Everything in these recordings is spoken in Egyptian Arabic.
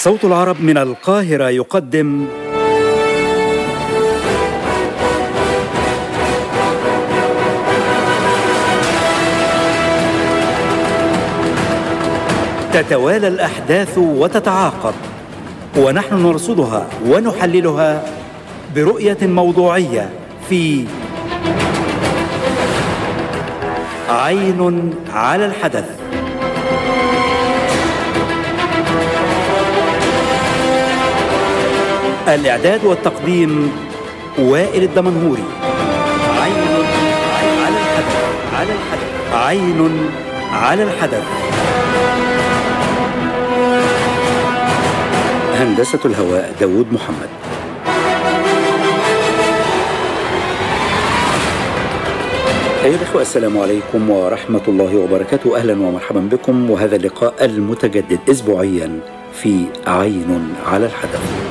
صوت العرب من القاهرة يقدم تتوالى الأحداث وتتعاقب ونحن نرصدها ونحللها برؤية موضوعية في عين على الحدث الإعداد والتقديم وائل الدمنهوري عين على الحدث على الحدث عين على الحدث هندسة الهواء داود محمد أيها الأخوة السلام عليكم ورحمة الله وبركاته أهلا ومرحبا بكم وهذا اللقاء المتجدد أسبوعيا في عين على الحدث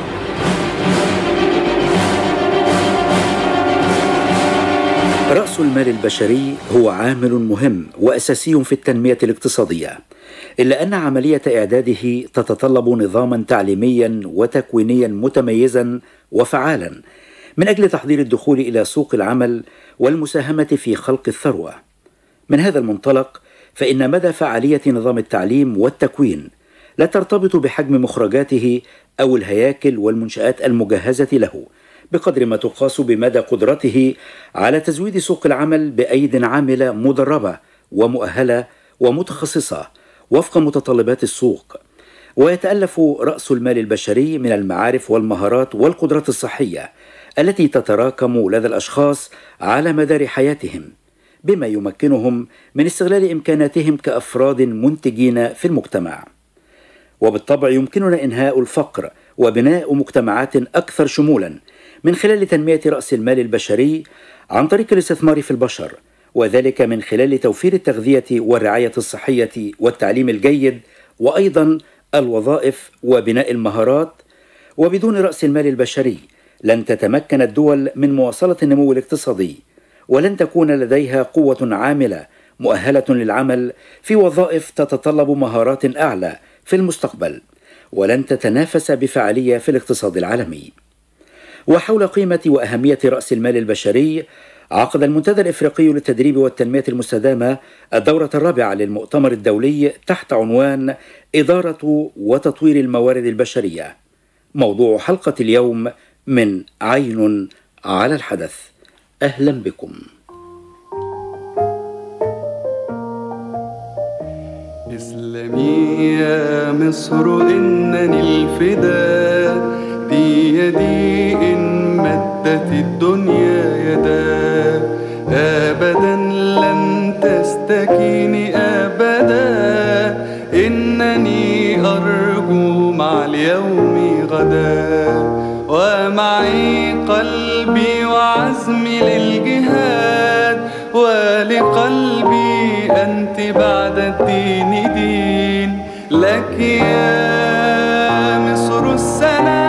رأس المال البشري هو عامل مهم وأساسي في التنمية الاقتصادية إلا أن عملية إعداده تتطلب نظاما تعليميا وتكوينيا متميزا وفعالا من أجل تحضير الدخول إلى سوق العمل والمساهمة في خلق الثروة من هذا المنطلق فإن مدى فعالية نظام التعليم والتكوين لا ترتبط بحجم مخرجاته أو الهياكل والمنشآت المجهزة له بقدر ما تقاس بمدى قدرته على تزويد سوق العمل بايد عامله مدربه ومؤهله ومتخصصه وفق متطلبات السوق ويتالف راس المال البشري من المعارف والمهارات والقدرات الصحيه التي تتراكم لدى الاشخاص على مدار حياتهم بما يمكنهم من استغلال امكاناتهم كافراد منتجين في المجتمع وبالطبع يمكننا انهاء الفقر وبناء مجتمعات اكثر شمولا من خلال تنمية رأس المال البشري عن طريق الاستثمار في البشر وذلك من خلال توفير التغذية والرعاية الصحية والتعليم الجيد وأيضا الوظائف وبناء المهارات وبدون رأس المال البشري لن تتمكن الدول من مواصلة النمو الاقتصادي ولن تكون لديها قوة عاملة مؤهلة للعمل في وظائف تتطلب مهارات أعلى في المستقبل ولن تتنافس بفعالية في الاقتصاد العالمي وحول قيمة وأهمية رأس المال البشري عقد المنتدى الإفريقي للتدريب والتنمية المستدامة الدورة الرابعة للمؤتمر الدولي تحت عنوان إدارة وتطوير الموارد البشرية موضوع حلقة اليوم من عين على الحدث أهلا بكم إسلامي يا مصر إنني الفداء في يدي إن مدت الدنيا يدا أبدا لن تستكيني أبدا إنني أرجو مع اليوم غدا ومعي قلبي وعزمي للجهاد ولقلبي أنت بعد الدين دين لك يا مصر السلام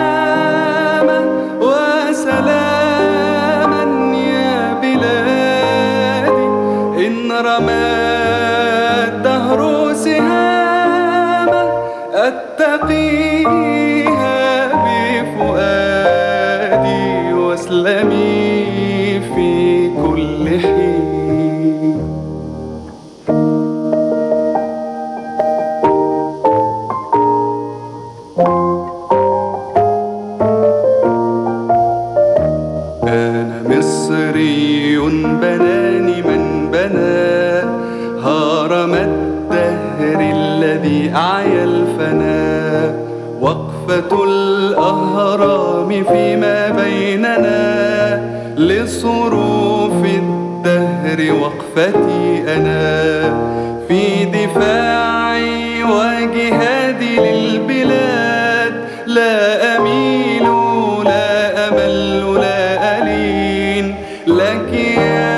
وقفة الأهرام فيما بيننا لصروف الدهر وقفتي أنا في دفاعي وجهادي للبلاد لا أميل لا أمل لا ألين لك يا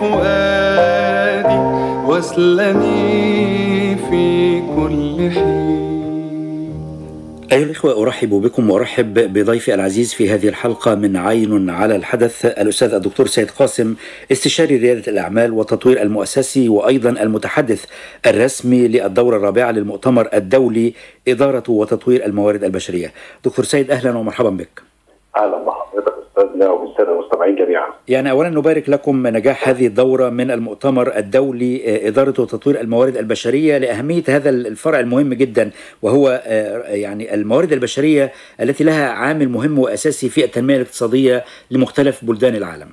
واسلمي في كل حين أيها الإخوة أرحب بكم وأرحب بضيفي العزيز في هذه الحلقة من عين على الحدث الأستاذ الدكتور سيد قاسم استشاري ريادة الأعمال والتطوير المؤسسي وأيضا المتحدث الرسمي للدورة الرابعة للمؤتمر الدولي إدارة وتطوير الموارد البشرية دكتور سيد أهلا ومرحبا بك اهلا بحضرتك استاذنا وبالساده المستمعين جميعا. يعني أولا نبارك لكم نجاح هذه الدورة من المؤتمر الدولي إدارة وتطوير الموارد البشرية لأهمية هذا الفرع المهم جدا وهو يعني الموارد البشرية التي لها عامل مهم وأساسي في التنمية الاقتصادية لمختلف بلدان العالم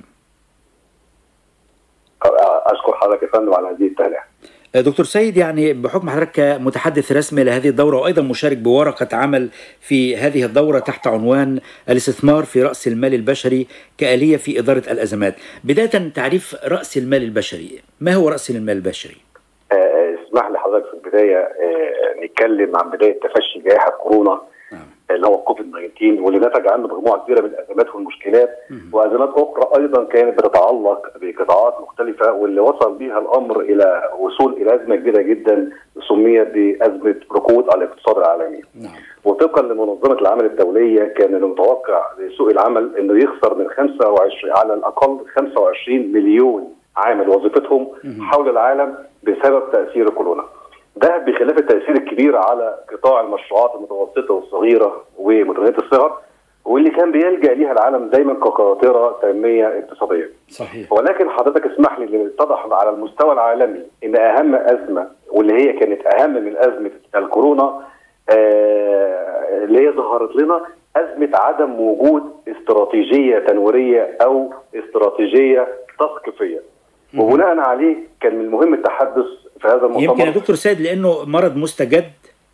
اشكر حضرتك يا فندم على هذه التهنئه. دكتور سيد يعني بحكم حضرتك متحدث رسمي لهذه الدورة وأيضا مشارك بورقة عمل في هذه الدورة تحت عنوان الاستثمار في رأس المال البشري كآلية في إدارة الأزمات بداية تعريف رأس المال البشري ما هو رأس المال البشري؟ آه، اسمح لي حضرتك في البداية آه، نتكلم عن بداية تفشي جائحة كورونا نعم. اللي هو كوفيد 19 واللي نتج عنه مجموعه كبيره من الازمات والمشكلات وازمات اخرى ايضا كانت بتتعلق بقطاعات مختلفه واللي وصل بها الامر الى وصول الى ازمه كبيره جدا سميت بازمه ركود الاقتصاد العالمي. نعم وطبقا لمنظمه العمل الدوليه كان المتوقع لسوق العمل انه يخسر من 25 على الاقل 25 مليون عامل وظيفتهم حول العالم بسبب تاثير كورونا. ده بخلاف التاثير الكبير على قطاع المشروعات المتوسطه والصغيره ومتناهيه الصغر واللي كان بيلجا ليها العالم دايما كقاطره تنميه اقتصاديه. صحيح ولكن حضرتك اسمح لي ان اتضح على المستوى العالمي ان اهم ازمه واللي هي كانت اهم من ازمه الكورونا آه اللي هي ظهرت لنا ازمه عدم وجود استراتيجيه تنويريه او استراتيجيه تثقيفيه. وبناء عليه كان من المهم التحدث في هذا المؤتمر يمكن يا دكتور سيد لأنه مرض مستجد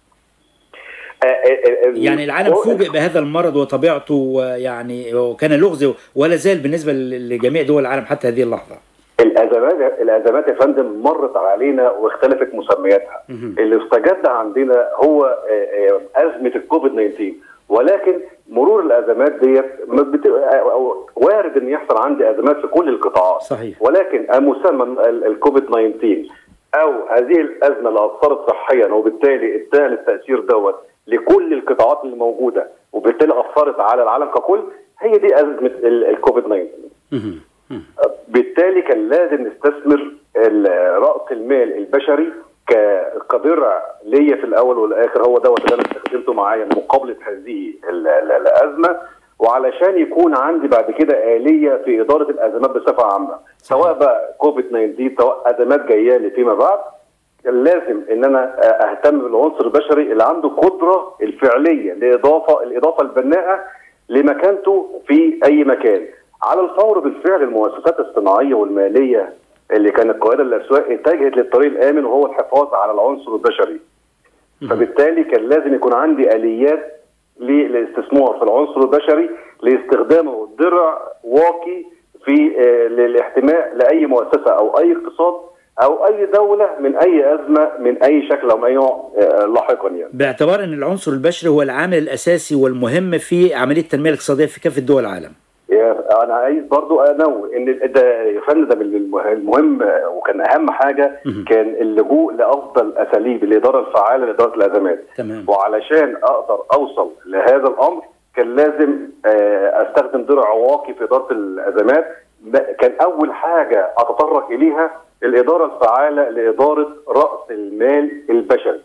آه، آه، آه، يعني العالم فوجئ بهذا المرض وطبيعته يعني وكان لغز ولا زال بالنسبة لجميع دول العالم حتى هذه اللحظة الازمات الازمات يا فندم مرت علينا واختلفت مسمياتها اللي استجد عندنا هو آه، آه، ازمه الكوفيد 19 ولكن مرور الازمات ديت ما بت- آه، وارد ان يحصل عندي ازمات في كل القطاعات صحيح. ولكن مسمى ال- الكوفيد 19 او هذه الازمه اللي اثرت صحيا وبالتالي ادى التاثير دوت لكل القطاعات اللي موجوده وبالتالي اثرت على العالم ككل هي دي ازمه ال- الكوفيد 19 مهم. مهم. بالتالي كان لازم نستثمر ال- راس المال البشري ك- كدرع ليا في الاول والاخر هو دوت اللي انا استخدمته معايا لمقابله هذه ال- ال- الازمه وعلشان يكون عندي بعد كده اليه في اداره الازمات بصفه عامه سواء بقى كوفيد 19 سواء ازمات جايه لي فيما بعد كان لازم ان انا اهتم بالعنصر البشري اللي عنده قدره الفعليه لاضافه الاضافه البناءه لمكانته في اي مكان. على الفور بالفعل المؤسسات الصناعيه والماليه اللي كانت قائده للاسواق اتجهت للطريق الامن وهو الحفاظ على العنصر البشري. فبالتالي كان لازم يكون عندي اليات للاستثمار في العنصر البشري لاستخدامه درع واقي في آه، للاحتماء لاي مؤسسه او اي اقتصاد او اي دوله من اي ازمه من اي شكل او من اي نوع آه، لاحقا يعني. باعتبار أن العنصر البشري هو العامل الأساسي والمهم في عملية التنمية الاقتصادية في كافة دول العالم يا- انا عايز برضو انوه ان ده يا فندم ده من المه- المهم آه، وكان اهم حاجه كان اللجوء لافضل اساليب الاداره الفعاله لاداره الازمات تمام. وعلشان اقدر اوصل لهذا الامر كان لازم آه، استخدم درع واقي في اداره الازمات ده كان اول حاجه اتطرق اليها الاداره الفعاله لاداره راس المال البشري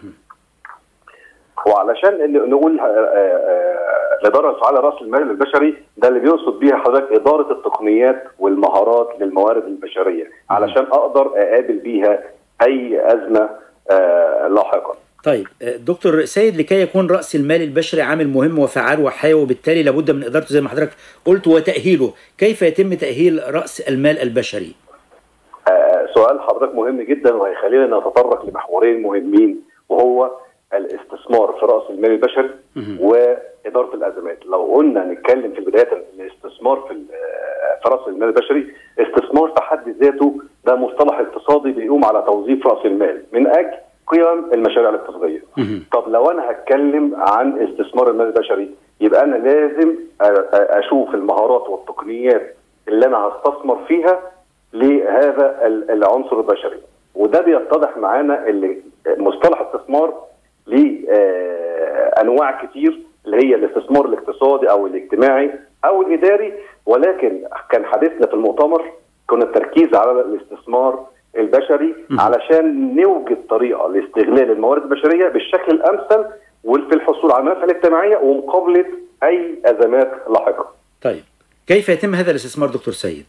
وعلشان إن نقول آه، آه، الاداره الفعاله راس المال البشري ده اللي بيقصد بيها حضرتك اداره التقنيات والمهارات للموارد البشريه علشان اقدر اقابل بيها اي ازمه آه، لاحقا. طيب دكتور سيد لكي يكون رأس المال البشري عامل مهم وفعال وحيوي وبالتالي لابد من إدارته زي ما حضرتك قلت وتأهيله كيف يتم تأهيل رأس المال البشري آه، سؤال حضرتك مهم جدا وهيخلينا نتطرق لمحورين مهمين وهو الاستثمار في راس المال البشري واداره الازمات لو قلنا نتكلم في البدايه الاستثمار في ال- في راس المال البشري استثمار في حد ذاته ده مصطلح اقتصادي بيقوم على توظيف راس المال من اجل قيم المشاريع الاقتصاديه طب لو انا هتكلم عن استثمار المال البشري يبقى انا لازم أ- أ- اشوف المهارات والتقنيات اللي انا هستثمر فيها لهذا ال- العنصر البشري وده بيتضح معانا اللي مصطلح استثمار ليه آه، انواع كتير اللي هي الاستثمار الاقتصادي او الاجتماعي او الاداري ولكن كان حديثنا في المؤتمر كنا التركيز على الاستثمار البشري علشان نوجد طريقه لاستغلال الموارد البشريه بالشكل الامثل وفي الحصول على المنافع الاجتماعيه ومقابله اي ازمات لاحقه. طيب كيف يتم هذا الاستثمار دكتور سيد؟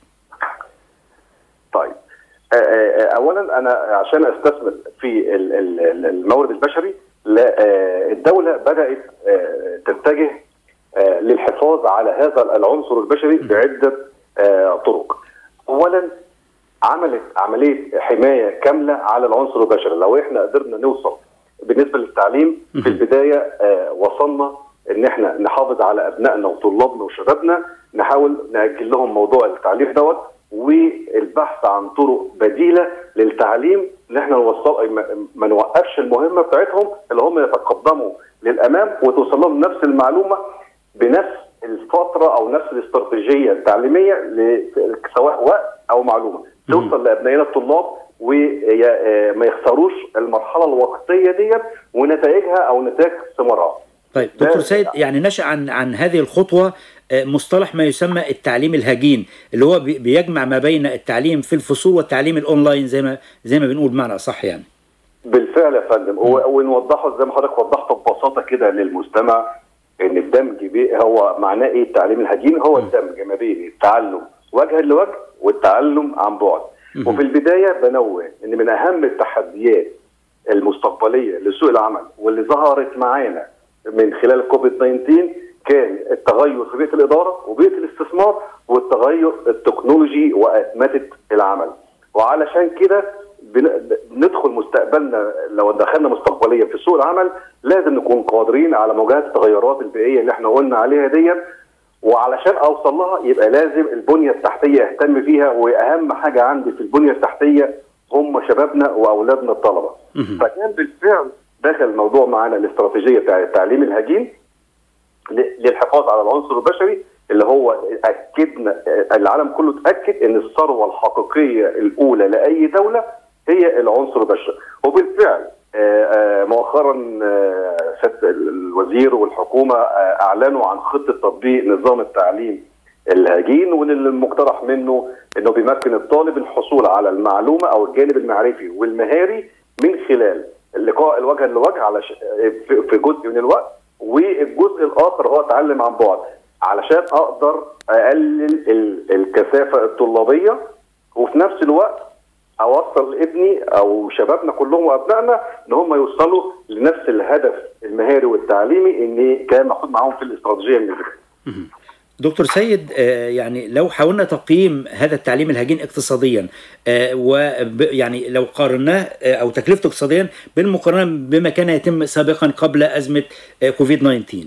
طيب آه، آه، اولا انا عشان استثمر في ال- ال- ال- المورد البشري لا، آه، الدوله بدات آه، تتجه آه، للحفاظ على هذا العنصر البشري بعده آه، طرق. اولا عملت عمليه حمايه كامله على العنصر البشري، لو احنا قدرنا نوصل بالنسبه للتعليم في البدايه آه، وصلنا ان احنا نحافظ على ابنائنا وطلابنا وشبابنا نحاول ناجل لهم موضوع التعليم دوت والبحث عن طرق بديله للتعليم ان احنا نوصل ما- ما نوقفش المهمه بتاعتهم اللي هم يتقدموا للامام وتوصل لهم نفس المعلومه بنفس الفتره او نفس الاستراتيجيه التعليميه ل- سواء وقت او معلومه توصل لابنائنا الطلاب وما يخسروش المرحله الوقتيه ديت ونتائجها او نتائج ثمارها. طيب ده- دكتور سيد يعني نشأ عن عن هذه الخطوة آه، مصطلح ما يسمى التعليم الهجين اللي هو بي- بيجمع ما بين التعليم في الفصول والتعليم الاونلاين زي ما زي ما بنقول بمعنى صح يعني بالفعل يا فندم و- ونوضحه زي ما حضرتك وضحت ببساطه كده للمستمع ان الدمج بي- هو معناه ايه التعليم الهجين هو الدمج ما بين التعلم وجها لوجه والتعلم عن بعد وفي البدايه بنوه ان من اهم التحديات المستقبليه لسوق العمل واللي ظهرت معانا من خلال الكوفيد 19 كان التغير في بيئه الاداره وبيئه الاستثمار والتغير التكنولوجي واتمته العمل وعلشان كده بن- ندخل مستقبلنا لو دخلنا مستقبليا في سوق العمل لازم نكون قادرين على مواجهه التغيرات البيئيه اللي احنا قلنا عليها ديت وعلشان اوصل لها يبقى لازم البنيه التحتيه اهتم فيها واهم حاجه عندي في البنيه التحتيه هم شبابنا واولادنا الطلبه. فكان بالفعل دخل الموضوع معانا الاستراتيجيه بتاع التعليم الهجين ل- للحفاظ على العنصر البشري اللي هو اكدنا العالم كله اتاكد ان الثروه الحقيقيه الاولى لاي دوله هي العنصر البشري وبالفعل آه، آه، مؤخرا آه، سياده الوزير والحكومه آه، اعلنوا عن خطه تطبيق نظام التعليم الهجين واللي المقترح منه انه بيمكن الطالب الحصول على المعلومه او الجانب المعرفي والمهاري من خلال اللقاء الوجه لوجه على ش... في في جزء من الوقت والجزء الاخر هو اتعلم عن بعد علشان اقدر اقلل ال- الكثافه الطلابيه وفي نفس الوقت اوصل لابني او شبابنا كلهم وابنائنا ان هم يوصلوا لنفس الهدف المهاري والتعليمي ان كان محطوط معاهم في الاستراتيجيه من البدايه. دكتور سيد آه، يعني لو حاولنا تقييم هذا التعليم الهجين اقتصاديا ويعني لو قارناه آه، او تكلفته اقتصاديا بالمقارنه بما كان يتم سابقا قبل ازمه آه، كوفيد 19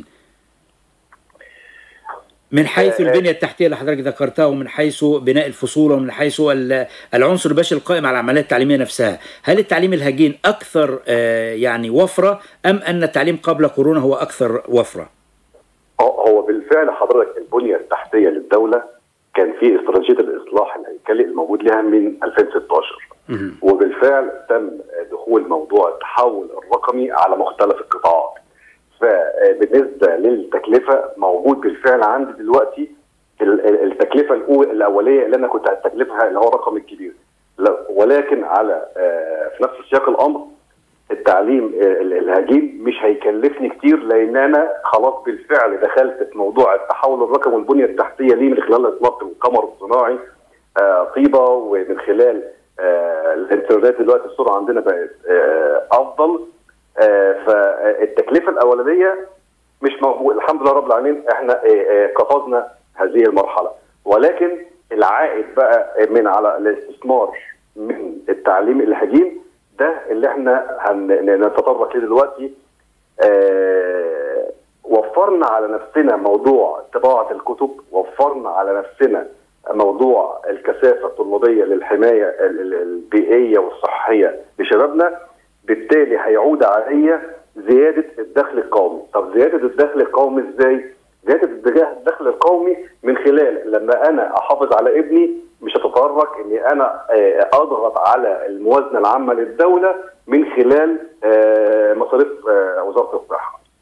من حيث آه، البنيه التحتيه اللي حضرتك ذكرتها ومن حيث بناء الفصول ومن حيث ال- العنصر البشري القائم على العمليات التعليميه نفسها، هل التعليم الهجين اكثر آه، يعني وفره ام ان التعليم قبل كورونا هو اكثر وفره؟ هو هو بالفعل حضرتك البنيه التحتيه للدوله كان في استراتيجيه الاصلاح الهيكلي الموجود لها من 2016 وبالفعل تم دخول موضوع التحول الرقمي على مختلف القطاعات فبالنسبه للتكلفه موجود بالفعل عندي دلوقتي ال- ال- التكلفه الأول الاوليه اللي انا كنت هتكلفها اللي هو الرقم الكبير لا- ولكن على آه، في نفس سياق الامر التعليم ال- الهجين مش هيكلفني كتير لان انا خلاص بالفعل دخلت في موضوع التحول الرقمي والبنيه التحتيه ليه من خلال اطلاق القمر الصناعي آه، طيبه ومن خلال آه، الانترنت دلوقتي السرعه عندنا بقت آه، افضل آه، فالتكلفه الاولانيه مش موجود الحمد لله رب العالمين احنا آه، آه، قفزنا هذه المرحله ولكن العائد بقى من على الاستثمار من التعليم الهجين ده اللي احنا هنتطرق ليه دلوقتي آه، وفرنا على نفسنا موضوع طباعه الكتب وفرنا على نفسنا موضوع الكثافه الطلابيه للحمايه ال- ال- البيئيه والصحيه لشبابنا بالتالي هيعود عليا زياده الدخل القومي، طب زياده الدخل القومي ازاي؟ زياده الدخل القومي من خلال لما انا احافظ على ابني مش هتطرق اني انا آه، اضغط على الموازنه العامه للدوله من خلال آه، مصاريف آه، وزاره الصحه.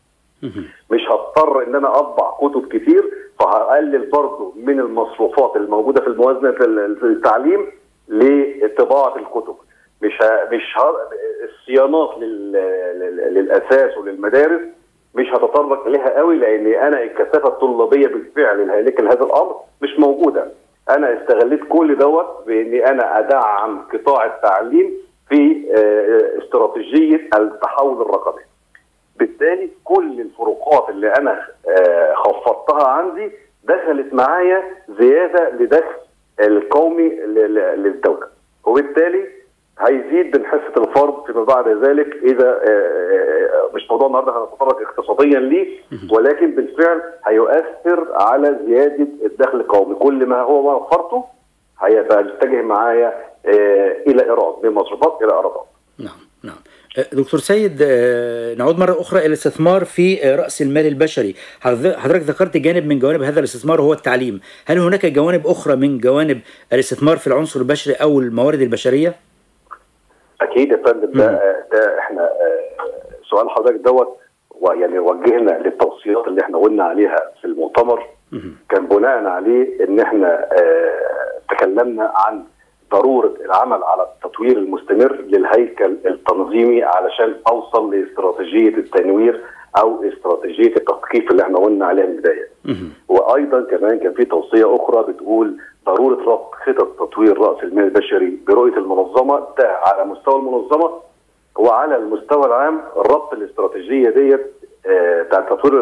مش هضطر ان انا اطبع كتب كتير فهقلل برضه من المصروفات الموجوده في الموازنه في التعليم لطباعه الكتب مش ه... مش ه... الصيانات لل... لل... للاساس وللمدارس مش هتطرق اليها قوي لان انا الكثافه الطلابيه بالفعل الهالكه لهذا الامر مش موجوده انا استغليت كل دوت باني انا ادعم قطاع التعليم في استراتيجيه التحول الرقمي بالتالي كل الفروقات اللي انا خفضتها عندي دخلت معايا زياده لدخل القومي للدوله وبالتالي هيزيد من حصه الفرد فيما بعد ذلك اذا مش موضوع النهارده هنتطرق اقتصاديا ليه ولكن بالفعل هيؤثر على زياده الدخل القومي كل ما هو وفرته هيتجه معايا الى ايراد من مصروفات الى ايرادات. نعم نعم. دكتور سيد نعود مرة أخرى إلى الاستثمار في رأس المال البشري حضرتك ذكرت جانب من جوانب هذا الاستثمار هو التعليم هل هناك جوانب أخرى من جوانب الاستثمار في العنصر البشري أو الموارد البشرية؟ أكيد يا فندم ده, ده إحنا سؤال حضرتك دوت ويعني وجهنا للتوصيات اللي احنا قلنا عليها في المؤتمر كان بناء عليه ان احنا تكلمنا عن ضروره العمل على التطوير المستمر للهيكل التنظيمي علشان اوصل لاستراتيجيه التنوير او استراتيجيه التثقيف اللي احنا قلنا عليها من البدايه. وايضا كمان كان في توصيه اخرى بتقول ضروره ربط خطط تطوير راس المال البشري برؤيه المنظمه ده على مستوى المنظمه وعلى المستوى العام ربط الاستراتيجيه ديت بتاع تطوير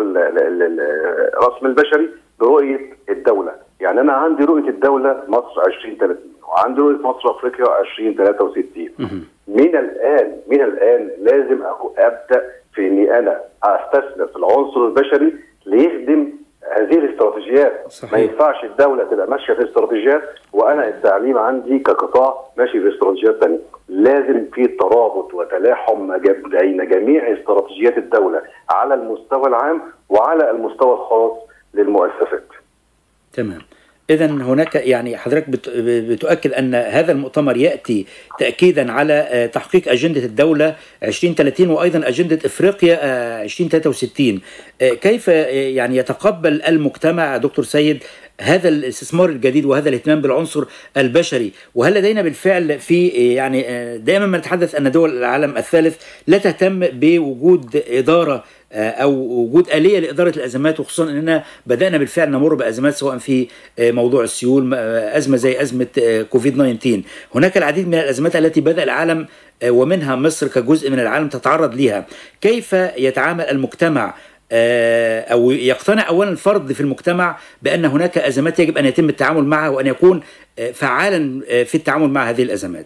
راس المال البشري برؤيه الدوله، يعني انا عندي رؤيه الدوله مصر 2030 وعندي رؤيه مصر افريقيا 2063 من الان من الان لازم ابدا في اني انا استثمر في العنصر البشري ليخدم هذه الاستراتيجيات صحيح. ما ينفعش الدوله تبقى ماشيه في استراتيجيات وانا التعليم عندي كقطاع ماشي في استراتيجيات ثانيه لازم في ترابط وتلاحم بين جميع استراتيجيات الدوله على المستوى العام وعلى المستوى الخاص للمؤسسات تمام اذا هناك يعني حضرتك بتؤكد ان هذا المؤتمر ياتي تاكيدا على تحقيق اجنده الدوله 2030 وايضا اجنده افريقيا 2063 كيف يعني يتقبل المجتمع دكتور سيد هذا الاستثمار الجديد وهذا الاهتمام بالعنصر البشري وهل لدينا بالفعل في يعني دائما ما نتحدث ان دول العالم الثالث لا تهتم بوجود اداره او وجود اليه لاداره الازمات وخصوصا اننا بدانا بالفعل نمر بازمات سواء في موضوع السيول ازمه زي ازمه كوفيد 19 هناك العديد من الازمات التي بدا العالم ومنها مصر كجزء من العالم تتعرض لها كيف يتعامل المجتمع او يقتنع اولا الفرد في المجتمع بان هناك ازمات يجب ان يتم التعامل معها وان يكون فعالا في التعامل مع هذه الازمات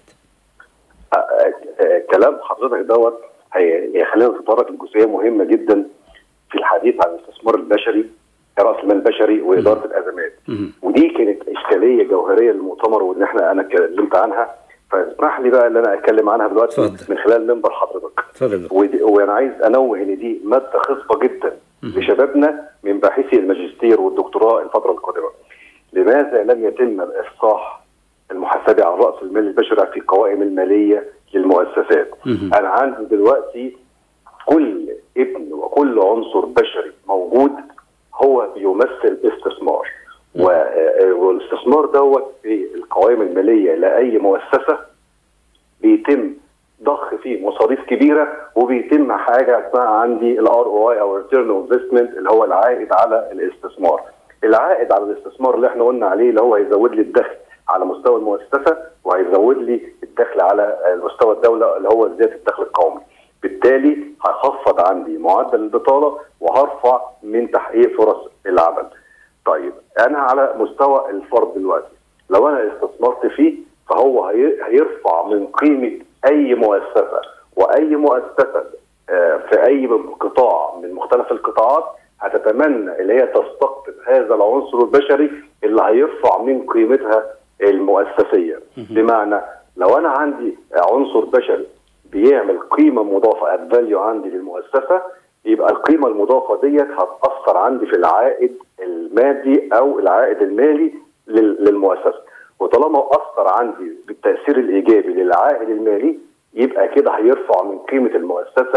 كلام حضرتك دوت هيخلينا نتطرق لجزئيه مهمه جدا في الحديث عن الاستثمار البشري راس المال البشري واداره الازمات ودي كانت اشكاليه جوهريه للمؤتمر وان احنا انا اتكلمت عنها فاسمح لي بقى ان انا اتكلم عنها دلوقتي فضل. من خلال منبر حضرتك وانا عايز انوه ان دي ماده خصبه جدا لشبابنا من باحثي الماجستير والدكتوراه الفتره القادمه لماذا لم يتم الافصاح المحاسبه عن راس المال البشري في القوائم الماليه للمؤسسات انا عندي دلوقتي كل ابن وكل عنصر بشري موجود هو بيمثل استثمار والاستثمار دوت في القوائم الماليه لاي مؤسسه بيتم ضخ فيه مصاريف كبيره وبيتم حاجه اسمها عندي الار او اي او ريتيرن انفستمنت اللي هو العائد على الاستثمار. العائد على الاستثمار اللي احنا قلنا عليه اللي هو هيزود لي الدخل على مستوى المؤسسه وهيزود لي الدخل على مستوى الدوله اللي هو زياده الدخل القومي. بالتالي هخفض عندي معدل البطاله وهرفع من تحقيق فرص العمل. طيب انا على مستوى الفرد دلوقتي لو انا استثمرت فيه فهو هيرفع من قيمه اي مؤسسه واي مؤسسه في اي قطاع من مختلف القطاعات هتتمنى اللي هي تستقطب هذا العنصر البشري اللي هيرفع من قيمتها المؤسسيه بمعنى لو انا عندي عنصر بشري بيعمل قيمه مضافه اد فاليو عندي للمؤسسه يبقى القيمه المضافه ديت هتاثر عندي في العائد المادي او العائد المالي للمؤسسه وطالما اثر عندي بالتاثير الايجابي للعائد المالي يبقى كده هيرفع من قيمه المؤسسه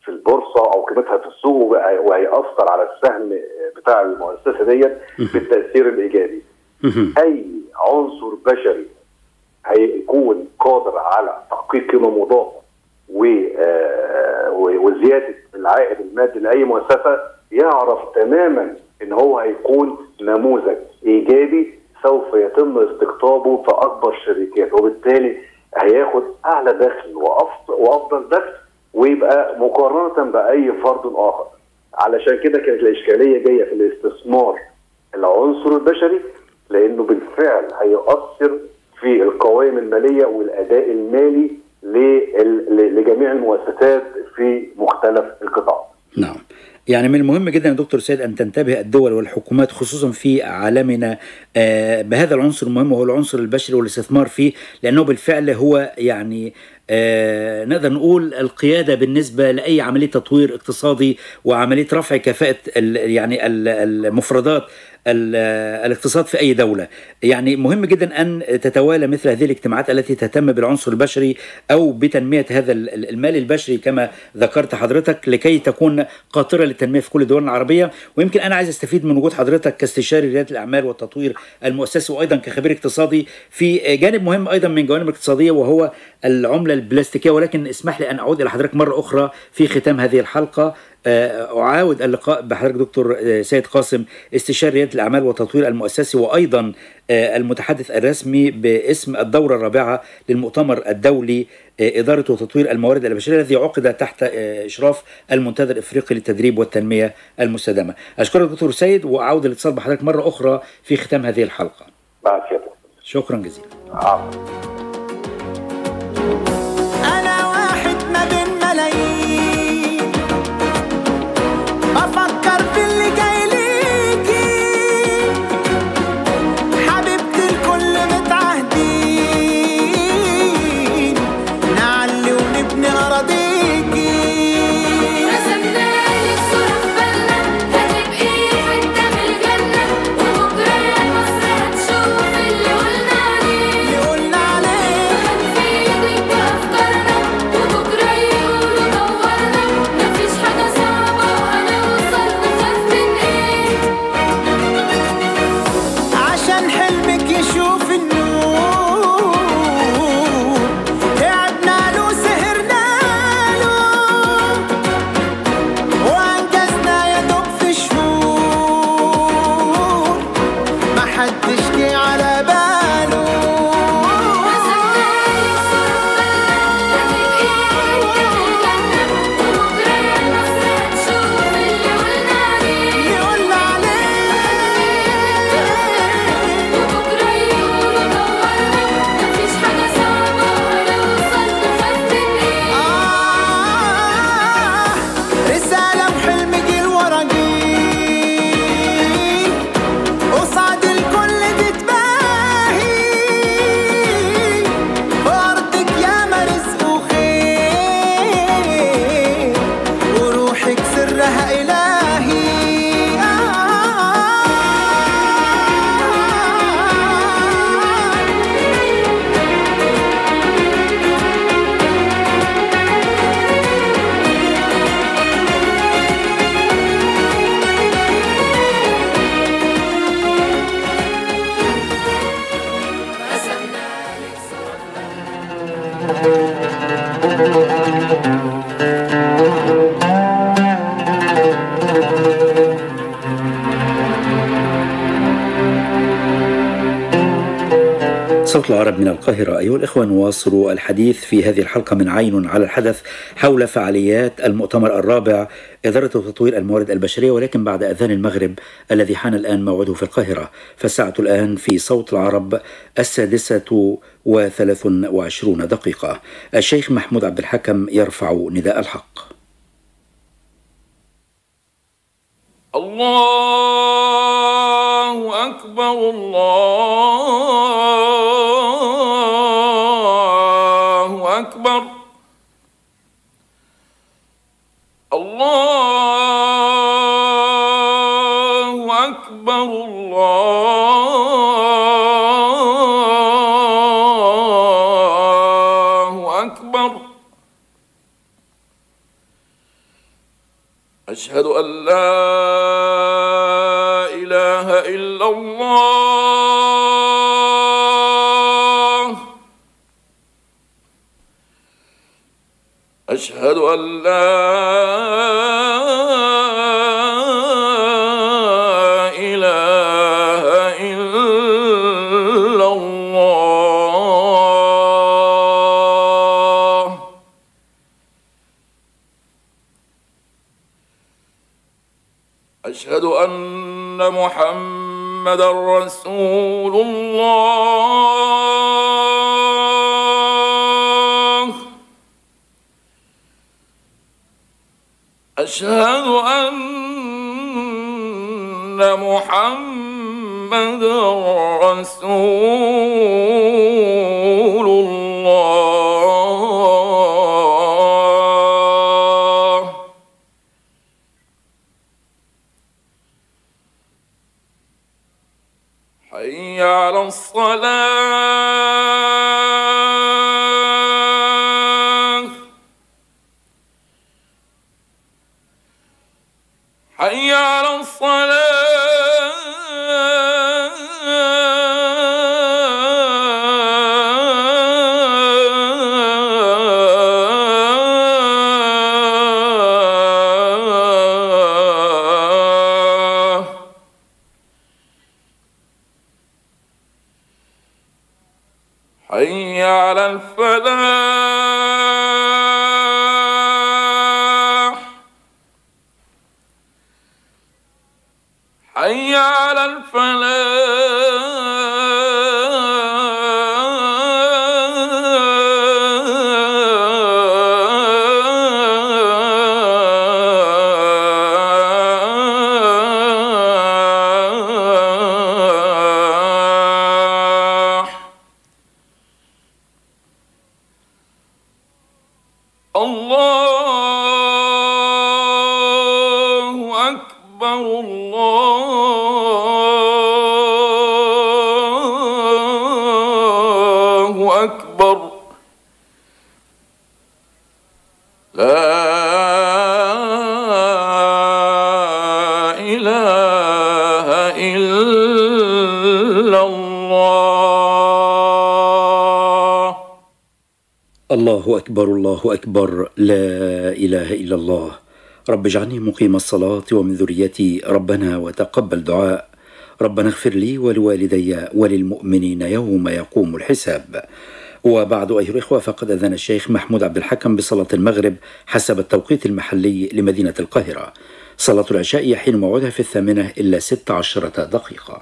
في البورصه او قيمتها في السوق وهي- وهيأثر على السهم بتاع المؤسسه ديت بالتاثير الايجابي. اي عنصر بشري هيكون قادر على تحقيق قيمه مضافه و- آه، و- وزياده العائد المادي لاي مؤسسه يعرف تماما ان هو هيكون نموذج ايجابي سوف يتم استقطابه في اكبر الشركات وبالتالي هياخد اعلى دخل وأفضل, وافضل دخل ويبقى مقارنه باي فرد اخر علشان كده كانت الاشكاليه جايه في الاستثمار العنصر البشري لانه بالفعل هيؤثر في القوائم الماليه والاداء المالي لل- ل- لجميع المؤسسات في مختلف القطاعات. نعم يعني من المهم جدا يا دكتور سيد ان تنتبه الدول والحكومات خصوصا في عالمنا آه، بهذا العنصر المهم وهو العنصر البشري والاستثمار فيه لانه بالفعل هو يعني آه، نقدر نقول القياده بالنسبه لاي عمليه تطوير اقتصادي وعمليه رفع كفاءه ال- يعني ال- المفردات ال- الاقتصاد في اي دوله يعني مهم جدا ان تتوالى مثل هذه الاجتماعات التي تهتم بالعنصر البشري او بتنميه هذا ال- ال- المال البشري كما ذكرت حضرتك لكي تكون قاطره للتنميه في كل الدول العربيه ويمكن انا عايز استفيد من وجود حضرتك كاستشاري رياده الاعمال والتطوير المؤسسي وايضا كخبير اقتصادي في جانب مهم ايضا من جوانب الاقتصاديه وهو العمله البلاستيكيه ولكن اسمح لي ان اعود الى حضرتك مره اخرى في ختام هذه الحلقه آه، أعاود اللقاء بحضرتك دكتور آه، سيد قاسم استشاري ريادة الأعمال والتطوير المؤسسي وأيضا آه، المتحدث الرسمي باسم الدورة الرابعة للمؤتمر الدولي آه، إدارة وتطوير الموارد البشرية الذي عقد تحت آه، إشراف المنتدى الإفريقي للتدريب والتنمية المستدامة أشكرك دكتور سيد وأعود الاتصال بحضرتك مرة أخرى في ختام هذه الحلقة بعد كده. شكرا جزيلا عفوا. أنا واحد ما بين ملايين بفكر في اللي جاي ليكي حبيبتي الكل متعهدين نعلي ونبني أراضيكي رسمنا لك صورة في بالنا هتبقي حتة من الجنة وبكرة يا مصر هتشوف اللي قلنا عليه اللي قلنا عليه هنفيدك بأفكارنا وبكرة يقولوا دورنا مفيش حاجة صعبة وهنوصل نخاف من ايه عشان حلمك يشوف النور تعبنا له سهرنا له وانجزنا يا دوب في شهور ما حدش جه على باله رسمنا لك صورة في بالنا هتبقي حتة من الجنة وبكرة يا مصر هتشوف اللي قلنا عليه اللي قلنا عليه وبكرة يقولوا دورنا مفيش حاجة صعبة وهنوصل نخاف من ايه آه رسالة وحلم جيل ورا جيل قصاد الكل تتباهي بأرضك ياما رزق وخير وروحك سرها إلهي آه صوت العرب من القاهرة أيها الإخوة نواصل الحديث في هذه الحلقة من عين على الحدث حول فعاليات المؤتمر الرابع إدارة وتطوير الموارد البشرية ولكن بعد أذان المغرب الذي حان الآن موعده في القاهرة فالساعة الآن في صوت العرب السادسة وثلاث وعشرون دقيقة الشيخ محمود عبد الحكم يرفع نداء الحق الله أكبر الله أكبر الله أكبر الله أكبر أشهد أن لا إله إلا الله أشهد أن لا إله إلا الله أشهد أن محمد رسول الله أشهد أن محمد رسول الله حي على الصلاة حي على الصلاة حي على الفلاح حي على الفلاح الله أكبر الله أكبر لا إله إلا الله الله أكبر الله أكبر لا إله إلا الله رب اجعلني مقيم الصلاة ومن ذريتي ربنا وتقبل دعاء ربنا اغفر لي ولوالدي وللمؤمنين يوم يقوم الحساب وبعد أيها الإخوة فقد أذن الشيخ محمود عبد الحكم بصلاة المغرب حسب التوقيت المحلي لمدينة القاهرة صلاة العشاء يحين موعدها في الثامنة إلا ست عشرة دقيقة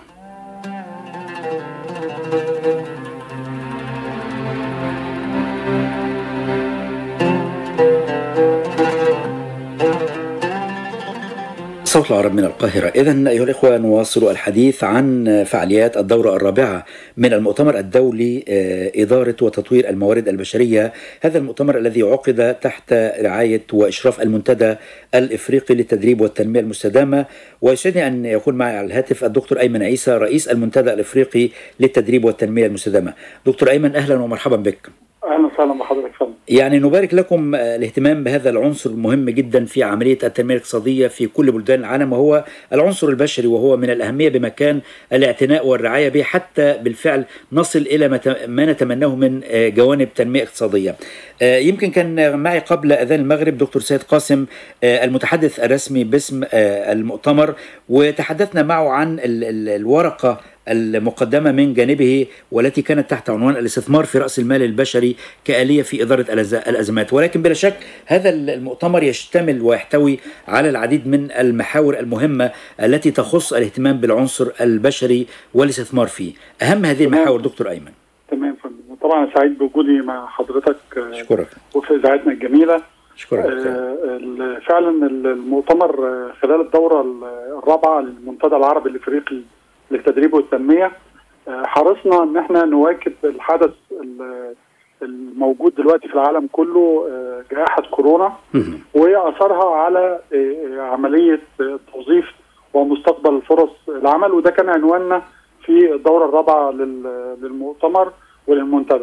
صوت العرب من القاهرة إذا أيها الإخوة نواصل الحديث عن فعاليات الدورة الرابعة من المؤتمر الدولي آه، إدارة وتطوير الموارد البشرية هذا المؤتمر الذي عقد تحت رعاية وإشراف المنتدى الإفريقي للتدريب والتنمية المستدامة ويسعدني أن يكون معي على الهاتف الدكتور أيمن عيسى رئيس المنتدى الإفريقي للتدريب والتنمية المستدامة دكتور أيمن أهلا ومرحبا بك اهلا وسهلا بحضرتك فندم يعني نبارك لكم آه، الاهتمام بهذا العنصر المهم جدا في عملية التنمية الاقتصادية في كل بلدان العالم وهو العنصر البشري وهو من الأهمية بمكان الاعتناء والرعاية به حتى بالفعل نصل إلى ما ت- ما نتمناه من آه، جوانب تنمية اقتصادية آه، يمكن كان معي قبل أذان المغرب دكتور سيد قاسم آه، المتحدث الرسمي باسم آه، المؤتمر وتحدثنا معه عن ال- ال- الورقة المقدمة من جانبه والتي كانت تحت عنوان الاستثمار في رأس المال البشري كآلية في إدارة الأز- الأزمات ولكن بلا شك هذا المؤتمر يشتمل ويحتوي على العديد من المحاور المهمة التي تخص الاهتمام بالعنصر البشري والاستثمار فيه أهم هذه المحاور دكتور أيمن تمام فندم وطبعا أنا سعيد بوجودي مع حضرتك آه، أشكرك وفي اذاعتنا الجميله أشكرك دكتور. آه، ال- فعلا ال- المؤتمر آه، خلال الدوره ال- الرابعه للمنتدى العربي الافريقي للتدريب والتنميه آه، حرصنا ان احنا نواكب الحدث ال- الموجود دلوقتي في العالم كله آه، جائحه كورونا مهم. واثرها على آه، عمليه آه، توظيف ومستقبل فرص العمل وده كان عنواننا في الدوره الرابعه لل- للمؤتمر وللمنتدى.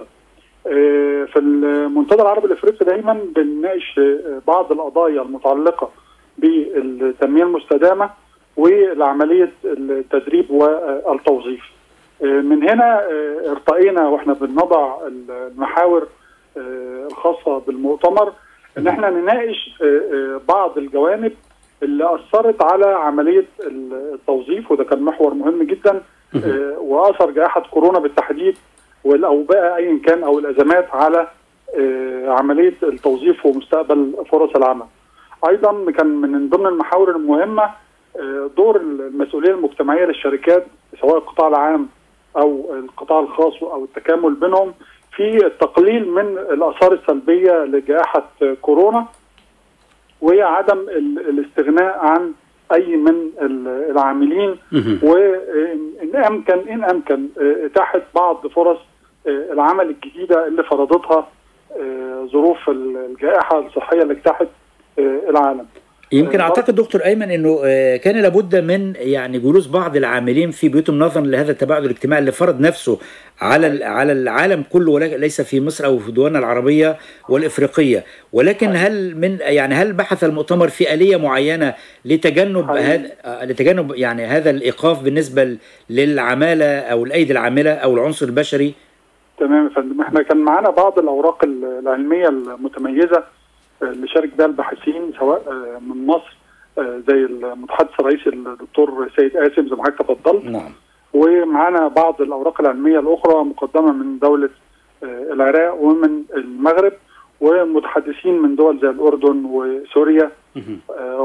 آه، في المنتدى العربي الافريقي دايما بنناقش آه، بعض القضايا المتعلقه بالتنميه المستدامه ولعمليه التدريب والتوظيف. آه، من هنا آه، ارتقينا واحنا بنضع المحاور آه، الخاصه بالمؤتمر ان احنا نناقش آه، آه، بعض الجوانب اللي اثرت على عمليه التوظيف وده كان محور مهم جدا آه، واثر جائحه كورونا بالتحديد والاوبئه ايا كان او الازمات على آه، عمليه التوظيف ومستقبل فرص العمل. ايضا كان من ضمن المحاور المهمه آه، دور المسؤوليه المجتمعيه للشركات سواء القطاع العام او القطاع الخاص او التكامل بينهم في التقليل من الاثار السلبيه لجائحه كورونا وهي عدم ال- الاستغناء عن اي من ال- العاملين مهم. وان امكن ان امكن آه، اتاحه بعض فرص آه، العمل الجديده اللي فرضتها آه، ظروف ال- الجائحه الصحيه اللي اجتاحت آه، العالم. يمكن آه، اعتقد دكتور ايمن انه آه، كان لابد من يعني جلوس بعض العاملين في بيوتهم نظرا لهذا التباعد الاجتماعي اللي فرض نفسه على ال- على العالم كله وليس في مصر او في دولنا العربيه والافريقيه ولكن هل من يعني هل بحث المؤتمر في اليه معينه لتجنب حقيقي. هذا آه، لتجنب يعني هذا الايقاف بالنسبه ل- للعماله او الايدي العامله او العنصر البشري تمام يا فندم احنا كان معانا بعض الاوراق ال- العلميه المتميزه آه، اللي شارك بها الباحثين سواء آه، من مصر آه، زي المتحدث الرئيسي الدكتور سيد قاسم زي ما حضرتك تفضلت نعم ومعانا بعض الاوراق العلميه الاخرى مقدمه من دوله آه، العراق ومن المغرب ومتحدثين من دول زي الاردن وسوريا مهم.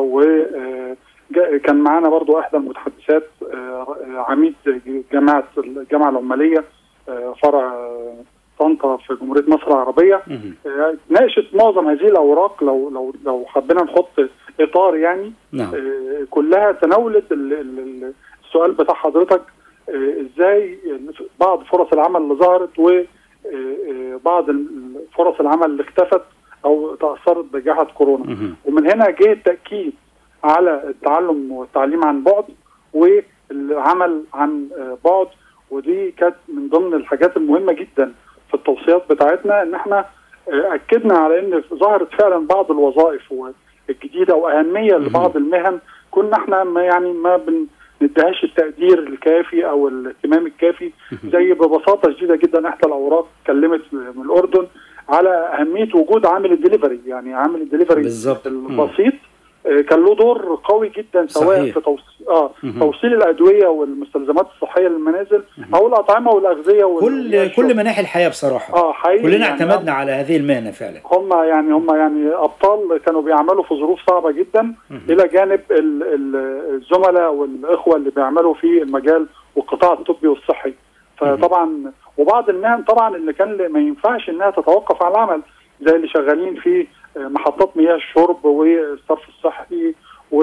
وكان معانا برضو احدى المتحدثات آه، عميد جامعه الجامعه العماليه آه، فرع آه، طنطا في جمهوريه مصر العربيه مهم. آه، ناقشت معظم هذه الاوراق لو لو لو حبينا نحط اطار يعني نعم آه، كلها تناولت ال- ال- ال- السؤال بتاع حضرتك آه، ازاي بعض فرص العمل اللي ظهرت وبعض فرص العمل اللي اختفت او تاثرت بجائحه كورونا مهم. ومن هنا جه التاكيد على التعلم والتعليم عن بعد والعمل عن آه، بعد ودي كانت من ضمن الحاجات المهمه جدا في التوصيات بتاعتنا ان احنا آه، اكدنا على ان ظهرت فعلا بعض الوظائف الجديده واهميه لبعض المهن كنا احنا ما يعني ما بنديهاش التقدير الكافي او الاهتمام الكافي زي ببساطه شديده جدا احدى الاوراق اتكلمت من الاردن على اهميه وجود عامل الدليفري يعني عامل الدليفري بالظبط. البسيط آه، كان له دور قوي جدا سواء صحيح. في توصيل اه مهم. توصيل الادويه والمستلزمات الصحيه للمنازل او الاطعمه والاغذيه وال- كل كل مناحي الحياه بصراحه اه حقيقي كلنا يعني اعتمدنا على هذه المهنه فعلا هم يعني هم يعني ابطال كانوا بيعملوا في ظروف صعبه جدا الى جانب ال- ال- الزملاء والاخوه اللي بيعملوا في المجال والقطاع الطبي والصحي فطبعا وبعض المهن طبعا اللي كان ما ينفعش انها تتوقف عن العمل زي اللي شغالين في محطات مياه الشرب والصرف الصحي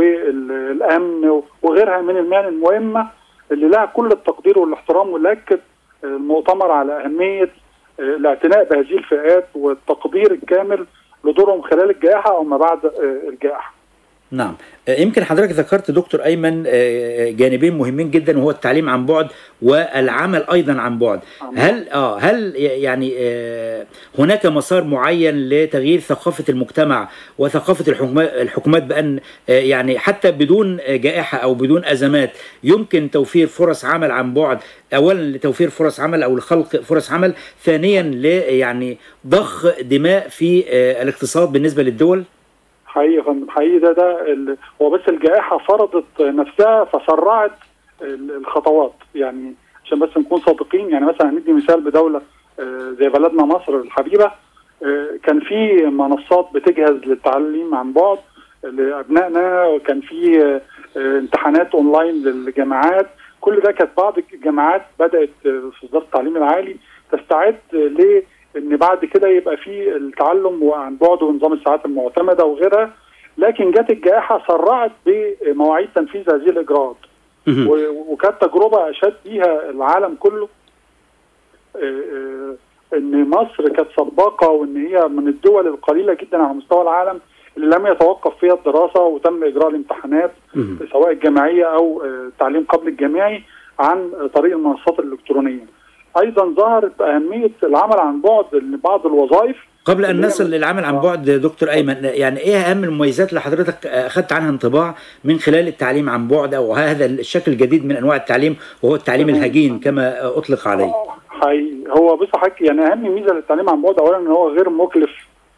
والامن وغيرها من المهن المهمه اللي لها كل التقدير والاحترام واللي اكد المؤتمر على اهميه الاعتناء بهذه الفئات والتقدير الكامل لدورهم خلال الجائحه او ما بعد الجائحه. نعم آه، يمكن حضرتك ذكرت دكتور ايمن آه، جانبين مهمين جدا وهو التعليم عن بعد والعمل ايضا عن بعد هل اه هل يعني آه، هناك مسار معين لتغيير ثقافه المجتمع وثقافه الحكومات الحكومات بان آه، يعني حتى بدون آه، جائحه او بدون ازمات يمكن توفير فرص عمل عن بعد اولا لتوفير فرص عمل او لخلق فرص عمل ثانيا ل يعني ضخ دماء في آه، الاقتصاد بالنسبه للدول حقيقي يا فندم حقيقي ده ده ال- هو بس الجائحه فرضت نفسها فسرعت ال- الخطوات يعني عشان بس نكون صادقين يعني مثلا ندي مثال بدوله آه، زي بلدنا مصر الحبيبه آه، كان في منصات بتجهز للتعليم عن بعد لابنائنا وكان في آه، آه، امتحانات اونلاين للجامعات كل ده كانت بعض الجامعات بدات آه، في وزاره التعليم العالي تستعد ل ان بعد كده يبقى في التعلم عن بعد ونظام الساعات المعتمده وغيرها لكن جت الجائحه سرعت بمواعيد تنفيذ هذه الاجراءات مهم. و- وكانت تجربه اشاد بيها العالم كله آه، آه، ان مصر كانت سباقه وان هي من الدول القليله جدا على مستوى العالم اللي لم يتوقف فيها الدراسه وتم اجراء الامتحانات مهم. سواء الجامعيه او آه، التعليم قبل الجامعي عن طريق المنصات الالكترونيه. ايضا ظهرت اهميه العمل عن بعد لبعض الوظائف قبل ان نصل للعمل عن بعد دكتور ايمن يعني ايه اهم المميزات اللي حضرتك اخذت عنها انطباع من خلال التعليم عن بعد او هذا الشكل الجديد من انواع التعليم وهو التعليم الهجين كما اطلق عليه حقيقي هو بص حضرتك يعني اهم ميزه للتعليم عن بعد اولا ان هو غير مكلف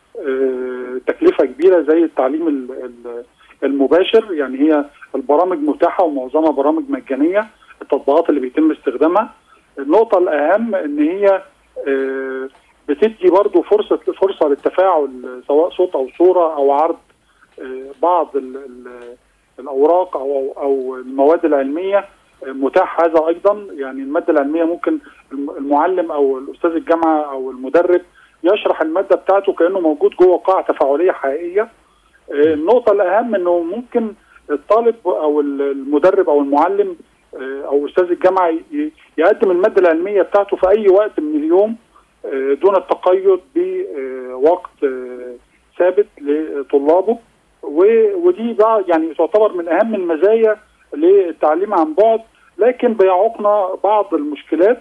آه، تكلفه كبيره زي التعليم ال- ال- المباشر يعني هي البرامج متاحه ومعظمها برامج مجانيه التطبيقات اللي بيتم استخدامها النقطه الاهم ان هي آه، بتدي برضو فرصه فرصه للتفاعل سواء صوت او صوره او عرض آه، بعض ال- ال- الاوراق او او المواد العلميه آه، متاح هذا ايضا يعني الماده العلميه ممكن الم- المعلم او الاستاذ الجامعه او المدرب يشرح الماده بتاعته كانه موجود جوه قاعه تفاعليه حقيقيه آه، النقطه الاهم انه ممكن الطالب او المدرب او المعلم آه، او استاذ الجامعه ي- يقدم الماده العلميه بتاعته في اي وقت من اليوم آه، دون التقيد بوقت آه، ثابت لطلابه و- ودي بقى يعني تعتبر من اهم المزايا للتعليم عن بعد لكن بيعوقنا بعض المشكلات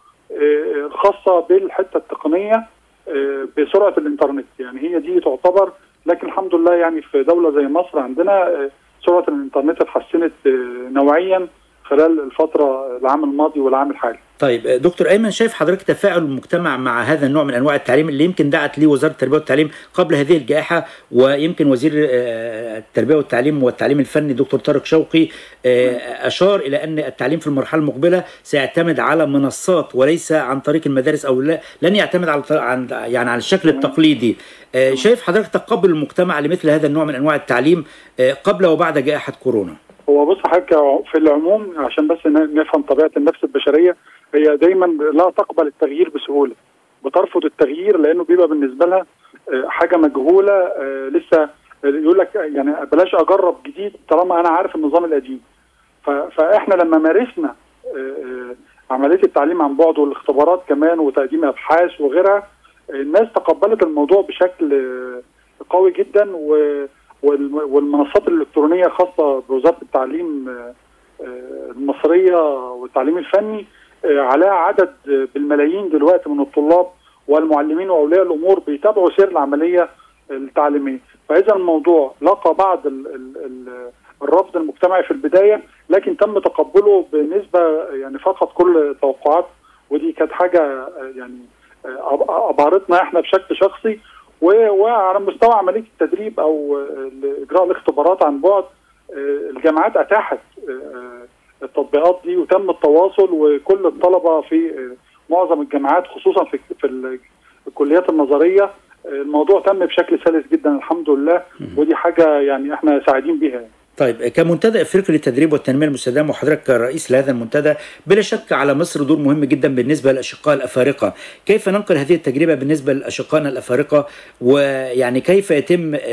آه، الخاصه بالحته التقنيه آه، بسرعه الانترنت يعني هي دي تعتبر لكن الحمد لله يعني في دوله زي مصر عندنا آه، سرعه الانترنت اتحسنت آه، نوعيا خلال الفتره العام الماضي والعام الحالي طيب دكتور ايمن شايف حضرتك تفاعل المجتمع مع هذا النوع من انواع التعليم اللي يمكن دعت ليه وزاره التربيه والتعليم قبل هذه الجائحه ويمكن وزير آه، التربيه والتعليم والتعليم الفني دكتور طارق شوقي آه، اشار الى ان التعليم في المرحله المقبله سيعتمد على منصات وليس عن طريق المدارس او لا لن يعتمد على عن يعني على الشكل التقليدي آه، شايف حضرتك تقبل المجتمع لمثل هذا النوع من انواع التعليم آه، قبل وبعد جائحه كورونا هو بص حضرتك في العموم عشان بس ن- نفهم طبيعه النفس البشريه هي دايما لا تقبل التغيير بسهوله بترفض التغيير لانه بيبقى بالنسبه لها آه، حاجه مجهوله آه، لسه يقول لك يعني بلاش اجرب جديد طالما انا عارف النظام القديم ف- فاحنا لما مارسنا آه، آه، عمليه التعليم عن بعد والاختبارات كمان وتقديم ابحاث وغيرها آه، الناس تقبلت الموضوع بشكل آه، قوي جدا و والم- والمنصات الالكترونيه خاصه بوزاره التعليم آه، آه، المصريه والتعليم الفني آه، عليها عدد آه، بالملايين دلوقتي من الطلاب والمعلمين واولياء الامور بيتابعوا سير العمليه التعليميه فاذا الموضوع لقى بعض ال ال ال الرفض المجتمعي في البدايه لكن تم تقبله بنسبه يعني فقط كل التوقعات ودي كانت حاجه آه، يعني آه، أب- ابهرتنا احنا بشكل شخصي و- وعلى مستوى عمليه التدريب او آه، اجراء الاختبارات عن بعد آه، الجامعات اتاحت آه، آه، التطبيقات دي وتم التواصل وكل الطلبه في آه، معظم الجامعات خصوصا في في ال- الكليات النظريه آه، الموضوع تم بشكل سلس جدا الحمد لله ودي حاجه يعني احنا سعيدين بيها يعني. طيب كمنتدى افريقي للتدريب والتنميه المستدامه وحضرتك كرئيس لهذا المنتدى بلا شك على مصر دور مهم جدا بالنسبه للاشقاء الافارقه، كيف ننقل هذه التجربه بالنسبه لاشقائنا الافارقه ويعني كيف يتم آه،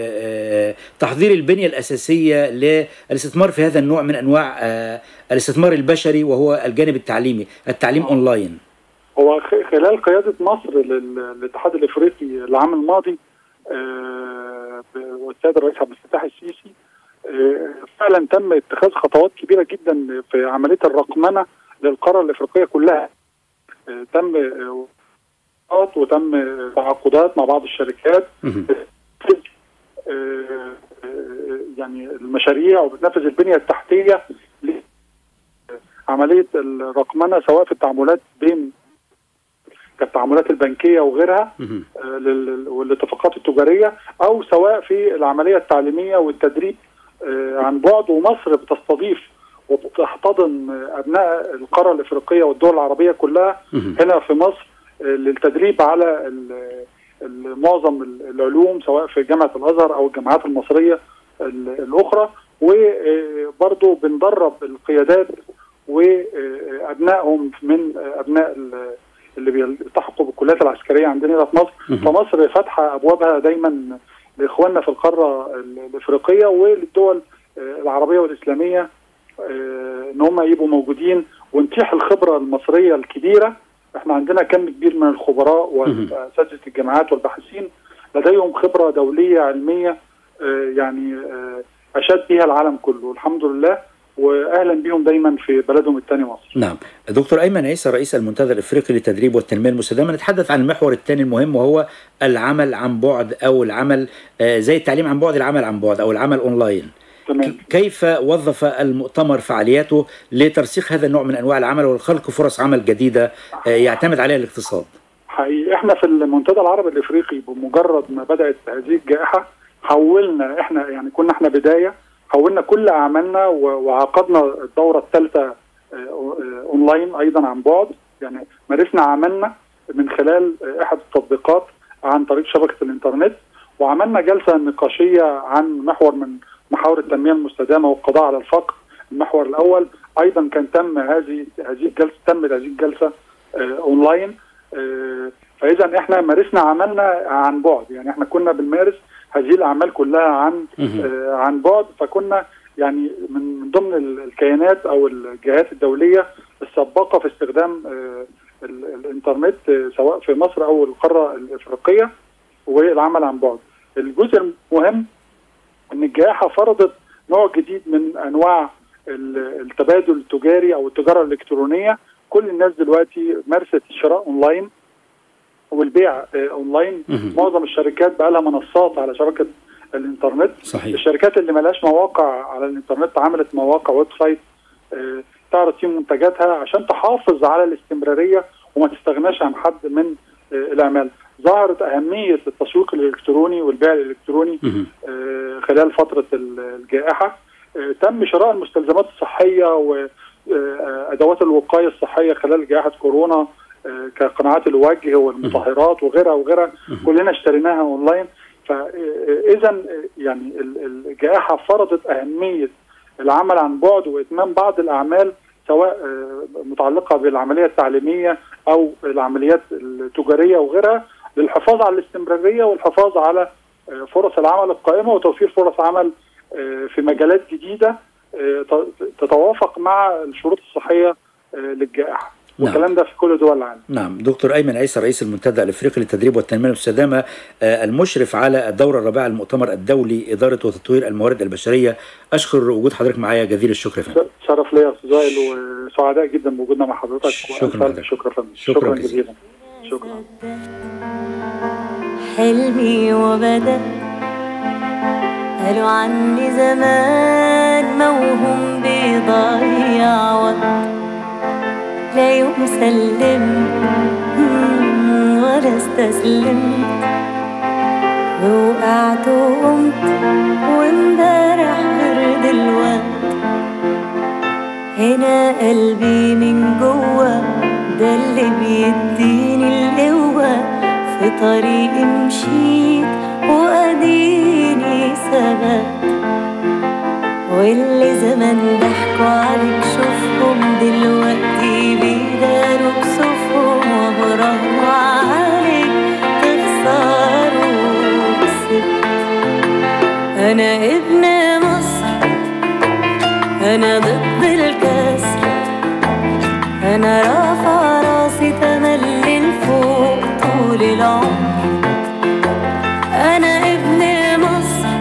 آه، تحضير البنيه الاساسيه للاستثمار في هذا النوع من انواع آه، الاستثمار البشري وهو الجانب التعليمي، التعليم اونلاين. هو خ- خلال قياده مصر لل- للاتحاد الافريقي العام الماضي آه، ب- والسيد الرئيس عبد الفتاح السيسي آه، فعلا تم اتخاذ خطوات كبيره جدا في عمليه الرقمنه للقاره الافريقيه كلها آه، تم آه، وقت وتم آه، تعاقدات مع بعض الشركات مهم. بتنفذ آه، آه، يعني المشاريع وبتنفذ البنيه التحتيه لعمليه الرقمنه سواء في التعاملات بين كالتعاملات البنكيه وغيرها مهم. آه، لل- والاتفاقات التجاريه او سواء في العمليه التعليميه والتدريب آه، عن بعد ومصر بتستضيف وتحتضن آه، ابناء القاره الافريقيه والدول العربيه كلها مهم. هنا في مصر آه، للتدريب على ال- ال- معظم ال- العلوم سواء في جامعه الازهر او الجامعات المصريه ال- الاخرى وبرضه بندرب القيادات وابنائهم من ابناء ال- اللي بيلتحقوا بالكليات العسكريه عندنا هنا في مصر مهم. فمصر فاتحه ابوابها دايما لاخواننا في القاره ال- الافريقيه وللدول آه، العربيه والاسلاميه آه، ان هم يبقوا موجودين ونتيح الخبره المصريه الكبيره احنا عندنا كم كبير من الخبراء واساتذه الجامعات والباحثين لديهم خبره دوليه علميه آه، يعني آه، اشاد بها العالم كله الحمد لله واهلا بيهم دايما في بلدهم الثاني مصر. نعم دكتور أيمن عيسى رئيس المنتدى الإفريقي للتدريب والتنمية المستدامة نتحدث عن المحور الثاني المهم وهو العمل عن بعد أو العمل آه، زي التعليم عن بعد العمل عن بعد أو العمل أونلاين تمام. كيف وظف المؤتمر فعالياته لترسيخ هذا النوع من أنواع العمل وخلق فرص عمل جديدة آه، يعتمد عليها الاقتصاد حقيقي احنا في المنتدى العربي الافريقي بمجرد ما بدات هذه الجائحه حولنا احنا يعني كنا احنا بدايه حولنا كل اعمالنا و- وعقدنا الدوره الثالثه اونلاين ايضا عن بعد يعني مارسنا عملنا من خلال آه، احد التطبيقات عن طريق شبكه الانترنت وعملنا جلسه نقاشيه عن محور من محاور التنميه المستدامه والقضاء على الفقر المحور الاول ايضا كان تم هذه هذه الجلسه تمت هذه الجلسه آه، اونلاين آه، فاذا احنا مارسنا عملنا عن بعد يعني احنا كنا بنمارس هذه الاعمال كلها عن مهم. آه، عن بعد فكنا يعني من من ضمن ال- الكيانات او الجهات الدوليه السباقه في استخدام آه، ال- الانترنت آه، سواء في مصر او القاره الافريقيه والعمل عن بعد. الجزء المهم ان الجائحه فرضت نوع جديد من انواع ال- التبادل التجاري او التجاره الالكترونيه كل الناس دلوقتي مارست الشراء اونلاين والبيع آه، اونلاين مهم. معظم الشركات بقى لها منصات على شبكه الانترنت صحيح الشركات اللي ملهاش مواقع على الانترنت عملت مواقع ويب سايت آه، تعرض فيه منتجاتها عشان تحافظ على الاستمراريه وما تستغناش عن حد من آه، الاعمال ظهرت اهميه التسويق الالكتروني والبيع الالكتروني مهم. آه، خلال فتره ال- الجائحه آه، تم شراء المستلزمات الصحيه وادوات الوقايه الصحيه خلال جائحه كورونا آه، كقناعات الوجه والمطهرات وغيرها وغيرها كلنا اشتريناها اونلاين فاذا يعني ال- الجائحه فرضت اهميه العمل عن بعد واتمام بعض الاعمال سواء آه، متعلقه بالعمليه التعليميه او العمليات التجاريه وغيرها للحفاظ على الاستمراريه والحفاظ على آه، فرص العمل القائمه وتوفير فرص عمل آه، في مجالات جديده آه، ت- تتوافق مع الشروط الصحيه آه، للجائحه نعم. والكلام ده في كل دول العالم نعم دكتور أيمن عيسى رئيس المنتدى الإفريقي للتدريب والتنمية المستدامة آه، المشرف على الدورة الرابعة للمؤتمر الدولي إدارة وتطوير الموارد البشرية أشكر وجود حضرتك معايا جزيل الشكر فندم شرف ليا يا استاذ وائل وسعداء جدا بوجودنا مع حضرتك شكراً وألف لك. شكرا فندم شكراً شكرا جزيلاً. جزيلا شكرا حلمي وبدأ قالوا عني زمان موهوم بيضيع وقت لا يوم سلمت مم، ولا استسلمت وقعت وقمت وامبارح غير دلوقت هنا قلبي من جوه ده اللي بيديني القوة في طريقي مشيت وأديني ثبت واللي زمان ضحكوا عليك شوفهم دلوقتي بيداروا كسوفهم وبراهنوا عليك تخسروا كسبت أنا ابن مصر أنا ضد الكسر أنا رافع راسي تملي لفوق طول العمر أنا ابن مصر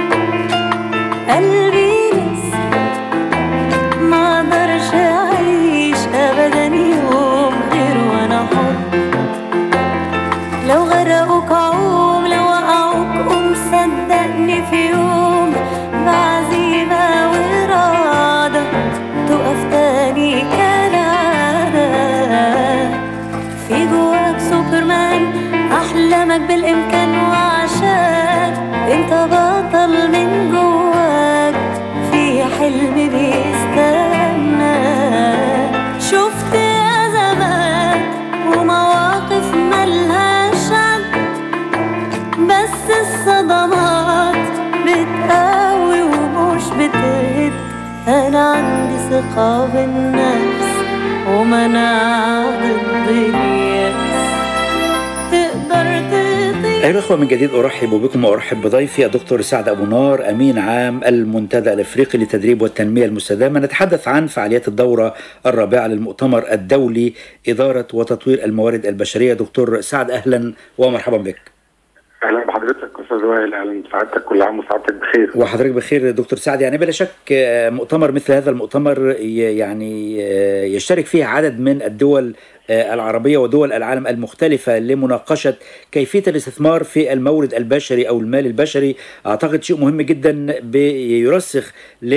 قلبي نسر ما اقدرش أعيش أبدا يوم غير وأنا حر لو غرقوك عوم لو وقعوك قوم صدقني في يوم بعزيمة وإرادة تقف تاني كالعادة في جواك سوبرمان أحلامك بالإمكان وعشان أنت بطل من جواك في حلم بيستنى شفت أزمات ومواقف ملهاش عد بس الصدمات بتقوي ومش بتهد انا عندي ثقة بالنفس ومناعة ضد اليأس تقدر تطير أيها الأخوة من جديد أرحب بكم وأرحب بضيفي الدكتور سعد أبو نار أمين عام المنتدى الإفريقي للتدريب والتنمية المستدامة نتحدث عن فعاليات الدورة الرابعة للمؤتمر الدولي إدارة وتطوير الموارد البشرية دكتور سعد أهلا ومرحبا بك اهلا بحضرتك استاذ وائل اهلا بسعادتك كل عام وسعادتك بخير وحضرتك بخير دكتور سعد يعني بلا شك آه، مؤتمر مثل هذا المؤتمر ي- يعني آه، يشترك فيه عدد من الدول آه، العربية ودول العالم المختلفة لمناقشة كيفية الاستثمار في المورد البشري أو المال البشري أعتقد شيء مهم جدا بيرسخ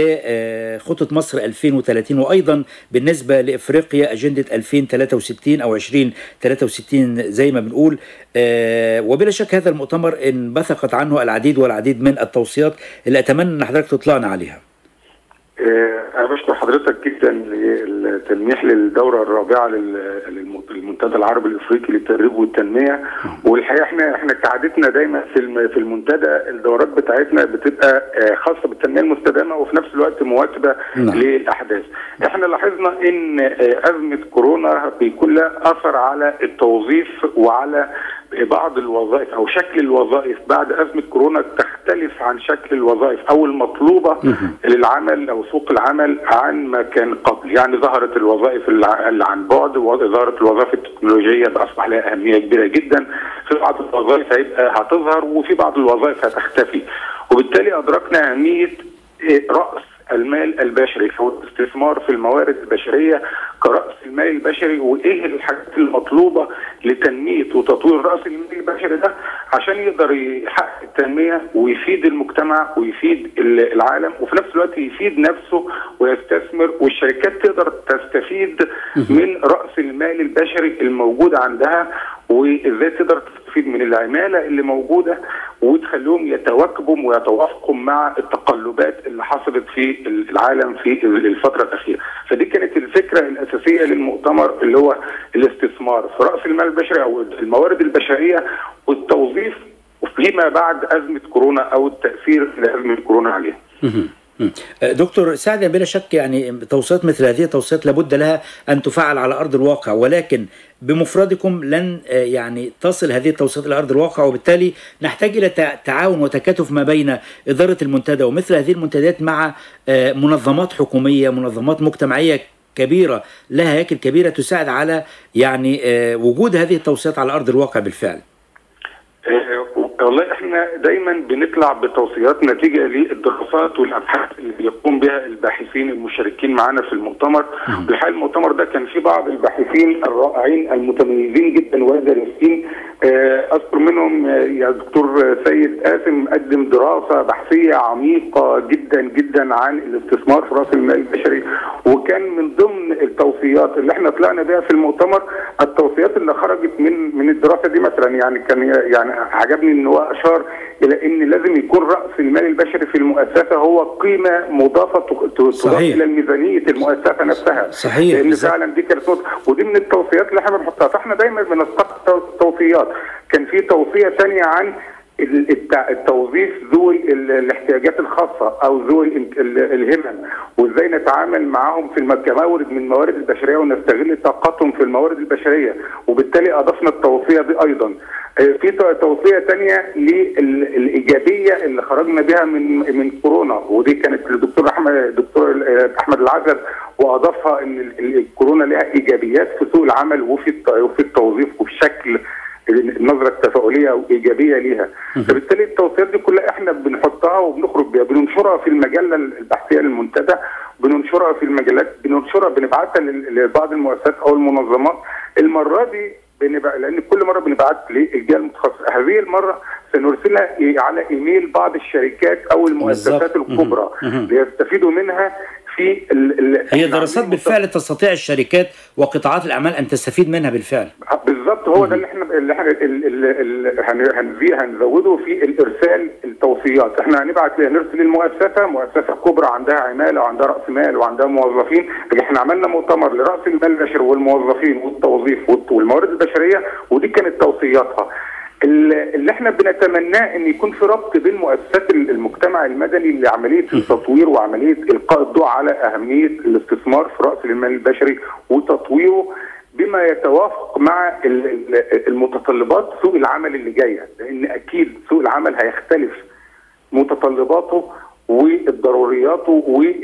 لخطة مصر 2030 وأيضا بالنسبة لإفريقيا أجندة 2063 أو 2063 زي ما بنقول آه، وبلا شك هذا المؤتمر انبثقت عنه العديد والعديد من التوصيات اللي أتمنى أن حضرتك تطلعنا عليها آه، انا بشكر حضرتك جدا للتلميح للدوره الرابعه لل- للم- للمنتدى العربي الافريقي للتدريب والتنميه والحقيقه احنا احنا كعادتنا دايما في الم- في المنتدى الدورات بتاعتنا بتبقى آه، خاصه بالتنميه المستدامه وفي نفس الوقت مواكبه نعم. للاحداث. احنا لاحظنا ان آه، ازمه كورونا بيكون لها اثر على التوظيف وعلى بعض الوظائف او شكل الوظائف بعد ازمه كورونا تختلف عن شكل الوظائف او المطلوبه للعمل او سوق العمل عن ما كان قبل يعني ظهرت الوظائف الع- اللي عن بعد وظهرت الوظائف التكنولوجيه ده اصبح لها اهميه كبيره جدا في بعض الوظائف هيبقى هتظهر وفي بعض الوظائف هتختفي وبالتالي ادركنا اهميه إيه، راس المال البشري او الاستثمار في الموارد البشريه كراس المال البشري وايه الحاجات المطلوبه لتنميه وتطوير راس المال البشري ده عشان يقدر يحقق التنميه ويفيد المجتمع ويفيد ال- العالم وفي نفس الوقت يفيد نفسه ويستثمر والشركات تقدر تستفيد من راس المال البشري الموجود عندها وازاي تقدر تستفيد من العماله اللي موجوده وتخليهم يتواكبوا ويتوافقوا مع التقلبات اللي حصلت في العالم في الفتره الاخيره فدي كانت الفكره الاساسيه للمؤتمر اللي هو الاستثمار في راس المال البشري او الموارد البشريه والتوظيف فيما بعد ازمه كورونا او التاثير لازمه كورونا عليها مهم. مم. آه، دكتور سعد بلا شك يعني توصيات مثل هذه التوصيات لابد لها ان تفعل على ارض الواقع ولكن بمفردكم لن آه، يعني تصل هذه التوصيات الى ارض الواقع وبالتالي نحتاج الى تع- تعاون وتكاتف ما بين اداره المنتدى ومثل هذه المنتديات مع آه، منظمات حكوميه منظمات مجتمعيه كبيره لها هياكل كبيره تساعد على يعني آه، وجود هذه التوصيات على ارض الواقع بالفعل. آه، والله احنا دايما بنطلع بتوصيات نتيجه للدراسات والابحاث اللي بيقوم بها الباحثين المشاركين معانا في المؤتمر الحقيقه المؤتمر ده كان فيه بعض الباحثين الرائعين المتميزين جدا والدارسين آه، اذكر منهم آه، يا دكتور سيد قاسم قدم دراسه بحثيه عميقه جدا جدا عن الاستثمار في راس المال البشري وكان من ضمن التوصيات اللي احنا طلعنا بها في المؤتمر التوصيات اللي خرجت من من الدراسه دي مثلا يعني كان يعني عجبني ان هو اشار الى ان لازم يكون راس المال البشري في المؤسسه هو قيمه مضافه ت- تضاف صحيح. الى ميزانيه المؤسسه نفسها صحيح، لان بالظبط. فعلا دي كانت نقطه ودي من التوصيات اللي احنا بنحطها فاحنا دايما بنستقطع التوصيات كان في توصيه ثانيه عن ال- الت- التوظيف ذوي ال- الاحتياجات الخاصه او ذوي ال- ال- الهمم وازاي نتعامل معاهم في الم- كمورد من الموارد البشريه ونستغل طاقتهم في الموارد البشريه وبالتالي اضفنا التوصيه دي ايضا آه، في تو- توصيه ثانيه للايجابيه اللي خرجنا بها من من كورونا ودي كانت للدكتور احمد الدكتور آه، احمد العزب واضافها ان ال- ال- الكورونا لها ايجابيات في سوق العمل وفي الت- وفي التوظيف وفي شكل النظره التفاؤليه وايجابيه ليها فبالتالي التوصيات دي كلها احنا بنحطها وبنخرج بيها بننشرها في المجله البحثيه للمنتدى بننشرها في المجلات بننشرها بنبعتها لل- لبعض المؤسسات او المنظمات المره دي بنبقى لان كل مره بنبعت للجهه المتخصصه هذه المره سنرسلها إي- على ايميل بعض الشركات او المؤسسات بالظبط. الكبرى مهم. ليستفيدوا منها في ال ال هي دراسات بالفعل تستطيع الشركات وقطاعات الاعمال ان تستفيد منها بالفعل. بالظبط هو ده اللي احنا اللي احنا ال- ال- ال- هن- هنزي- هنزوده في الارسال التوصيات احنا هنبعت هنرسل للمؤسسه مؤسسه كبرى عندها عماله وعندها راس مال وعندها موظفين احنا عملنا مؤتمر لراس المال البشري والموظفين والتوظيف والت- والموارد البشريه ودي كانت توصياتها ال- اللي احنا بنتمناه ان يكون في ربط بين مؤسسات ال- المجتمع المدني لعمليه التطوير وعمليه القاء الضوء على اهميه الاستثمار في راس المال البشري وتطويره بما يتوافق مع ال- ال- المتطلبات سوق العمل اللي جايه لان اكيد سوق العمل هيختلف متطلباته وضرورياته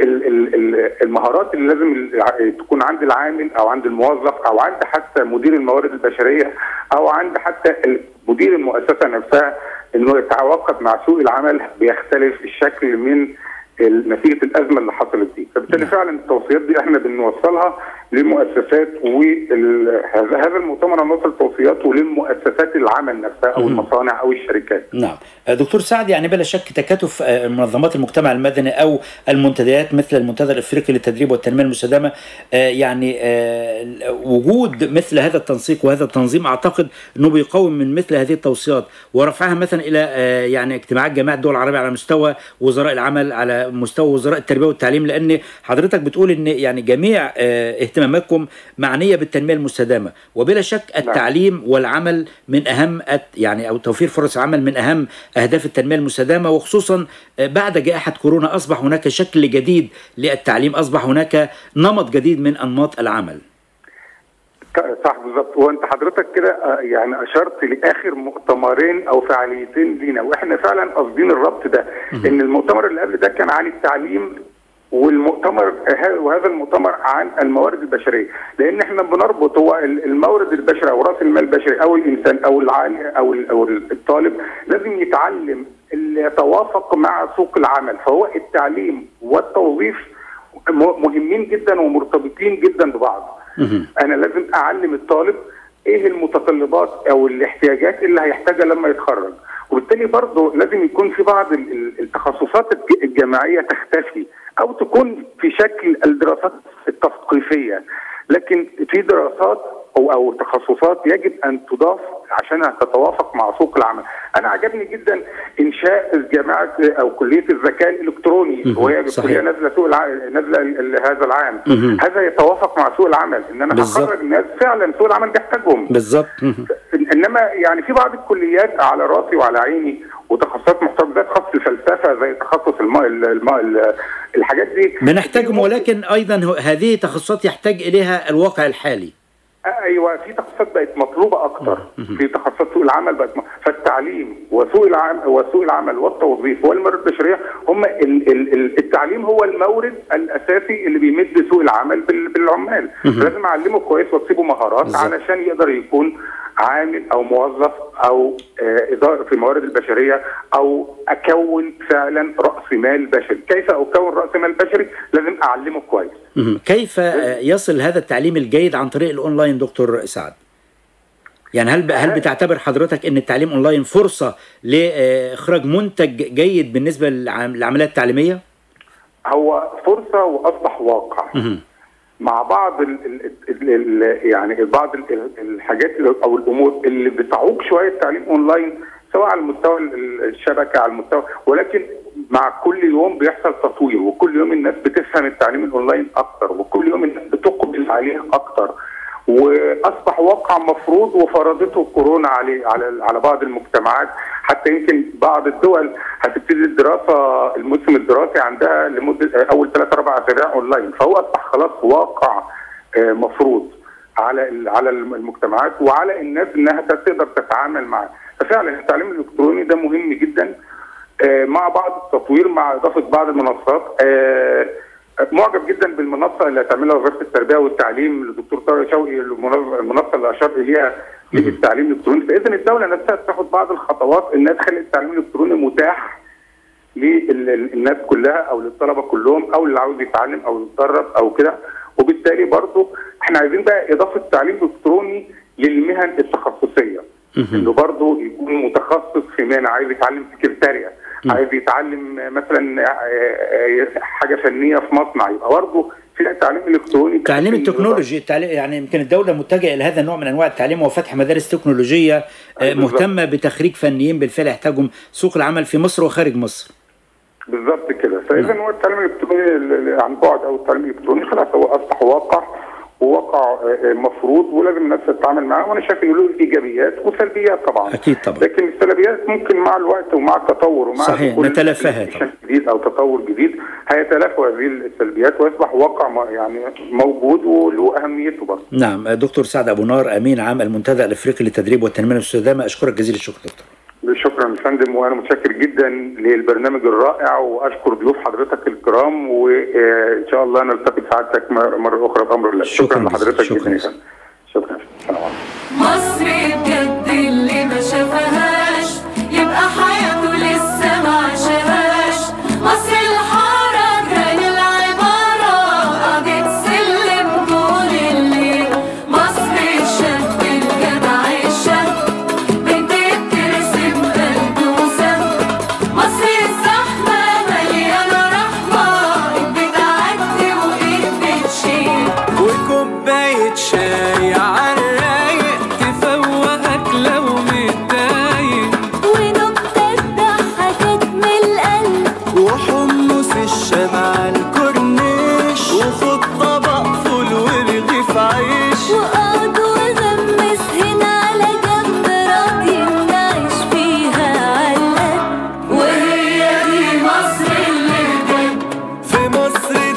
والمهارات اللي لازم الع- تكون عند العامل او عند الموظف او عند حتى مدير الموارد البشريه او عند حتى ال- مدير المؤسسه نفسها انه يتعاقب مع سوق العمل بيختلف الشكل من ال- نتيجه الازمه اللي حصلت دي فبالتالي فعلا التوصيات دي احنا بنوصلها للمؤسسات وهذا هذا المؤتمر هنوصل توصياته للمؤسسات العمل نفسها او المصانع او الشركات نعم دكتور سعد يعني بلا شك تكاتف آه، منظمات المجتمع المدني او المنتديات مثل المنتدى الافريقي للتدريب والتنميه المستدامه آه، يعني آه، وجود مثل هذا التنسيق وهذا التنظيم اعتقد انه بيقوم من مثل هذه التوصيات ورفعها مثلا الى آه، يعني اجتماعات جامعه الدول العربيه على مستوى وزراء العمل على مستوى وزراء التربيه والتعليم لان حضرتك بتقول ان يعني جميع آه، اهتماماتكم معنيه بالتنميه المستدامه وبلا شك التعليم والعمل من اهم الت- يعني او توفير فرص عمل من اهم اهداف التنميه المستدامه وخصوصا آه، بعد جائحه كورونا اصبح هناك شكل جديد للتعليم اصبح هناك نمط جديد من انماط العمل صح بالظبط وانت حضرتك كده آه، يعني اشرت لاخر مؤتمرين او فعاليتين لينا واحنا فعلا قاصدين الربط ده ان المؤتمر اللي قبل ده كان عن التعليم والمؤتمر ه- وهذا المؤتمر عن الموارد البشريه لان احنا بنربط هو ال- المورد البشري او راس المال البشري او الانسان او العالم او ال- او الطالب لازم يتعلم اللي يتوافق مع سوق العمل فهو التعليم والتوظيف م- مهمين جدا ومرتبطين جدا ببعض انا لازم اعلم الطالب ايه المتطلبات او الاحتياجات اللي هيحتاجها لما يتخرج وبالتالي برضه لازم يكون في بعض ال- ال- التخصصات الج- الجامعيه تختفي او تكون في شكل الدراسات التثقيفيه لكن في دراسات او او تخصصات يجب ان تضاف عشانها تتوافق مع سوق العمل. انا عجبني جدا انشاء جامعه او كليه الذكاء الالكتروني مهم. وهي صحيح. كليه نازله سوق الع... نازله ال- ال- هذا العام. مهم. هذا يتوافق مع سوق العمل ان انا بالظبط. هخرج ناس فعلا سوق العمل بيحتاجهم. بالظبط مهم. انما يعني في بعض الكليات على راسي وعلى عيني وتخصصات محترمه زي تخصص الفلسفه زي تخصص الماء الماء الحاجات دي بنحتاجهم ولكن ايضا هو- هذه تخصصات يحتاج اليها الواقع الحالي ايوه في تخصصات بقت مطلوبه اكتر في تخصصات سوق العمل بقت م... فالتعليم وسوق العمل وسوق العمل والتوظيف والموارد البشريه هم ال... ال... ال- التعليم هو المورد الاساسي اللي بيمد سوق العمل بال... بالعمال لازم اعلمه كويس واكسبه مهارات بالظبط. علشان يقدر يكون عامل او موظف او آه، اداره في الموارد البشريه او اكون فعلا راس مال بشري كيف اكون راس مال بشري لازم اعلمه كويس مهم. كيف آه، يصل هذا التعليم الجيد عن طريق الاونلاين دكتور سعد يعني هل هل بتعتبر حضرتك ان التعليم اونلاين فرصه لاخراج منتج جيد بالنسبه للعم- للعمليات التعليميه هو فرصه واصبح واقع مهم. مع بعض ال ال ال ال يعني بعض ال- الحاجات اللي- او الامور اللي بتعوق شويه التعليم اونلاين سواء على مستوى ال- ال- الشبكه على المستوى ولكن مع كل يوم بيحصل تطوير وكل يوم الناس بتفهم التعليم الاونلاين اكتر وكل يوم الناس بتقبل عليه اكتر واصبح واقع مفروض وفرضته كورونا عليه على على بعض المجتمعات حتى يمكن بعض الدول هتبتدي الدراسه الموسم الدراسي عندها لمده اول ثلاث اربع اسابيع اونلاين فهو اصبح خلاص واقع آه، مفروض على ال- على المجتمعات وعلى الناس انها تقدر تتعامل معاه ففعلا التعليم الالكتروني ده مهم جدا آه، مع بعض التطوير مع اضافه بعض المنصات آه، معجب جدا بالمنصه اللي هتعملها وزاره التربيه والتعليم للدكتور طارق شوقي المنظ- المنصه اللي اشار اليها للتعليم الالكتروني فاذا الدوله نفسها تاخد بعض الخطوات انها تخلي التعليم الالكتروني متاح للناس كلها او للطلبه كلهم او اللي عاوز يتعلم او يتدرب او كده وبالتالي برضو احنا عايزين بقى اضافه تعليم الكتروني للمهن التخصصيه انه برضو يكون متخصص في مهنه عايز يتعلم سكرتاريا عايز يتعلم مثلا آه، آه، حاجه فنيه في مصنع يبقى برضو في تعليم الكتروني تعليم التكنولوجي التعليم يعني يمكن الدوله متجهه الى هذا النوع من انواع التعليم وفتح مدارس تكنولوجيه آه، مهتمه بتخريج فنيين بالفعل يحتاجهم سوق العمل في مصر وخارج مصر بالظبط كده فاذا هو التعليم الالكتروني ال- ال- عن بعد او التعليم الالكتروني خلاص هو اصبح واقع وواقع آه، آه، مفروض ولازم الناس تتعامل معاه وانا شايف انه له ايجابيات وسلبيات طبعا اكيد طبعا لكن السلبيات ممكن مع الوقت ومع التطور ومع صحيح، دخول نتلافاها application جديد او تطور جديد هيتلافى هذه السلبيات ويصبح واقع م- يعني موجود وله اهميته برضه نعم دكتور سعد ابو نار امين عام المنتدى الافريقي للتدريب والتنميه المستدامه اشكرك جزيل الشكر دكتور شكرا يا فندم وانا متشكر جدا للبرنامج الرائع واشكر ضيوف حضرتك الكرام وان شاء الله نلتقي سعادتك مر- مره اخرى بامر الله شكراً شكرا جزيلاً. لحضرتك شكراً جدا يا جزيلاً. فندم شكرا السلام عليكم مصر بجد اللي ما شافهاش يبقى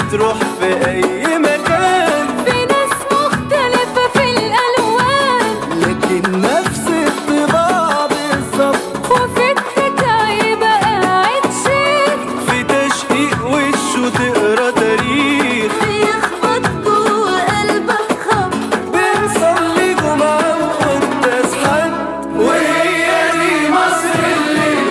بتروح في اي مكان في ناس مختلفة في الألوان لكن نفس الطباع بالظبط وفي الحكاية بقى قاعد شيخ في تشقيق وشه تقرا تاريخ بيخبط جوه قلبك خبط بنصلي جمعة وقداس حد وهي دي مصر اللي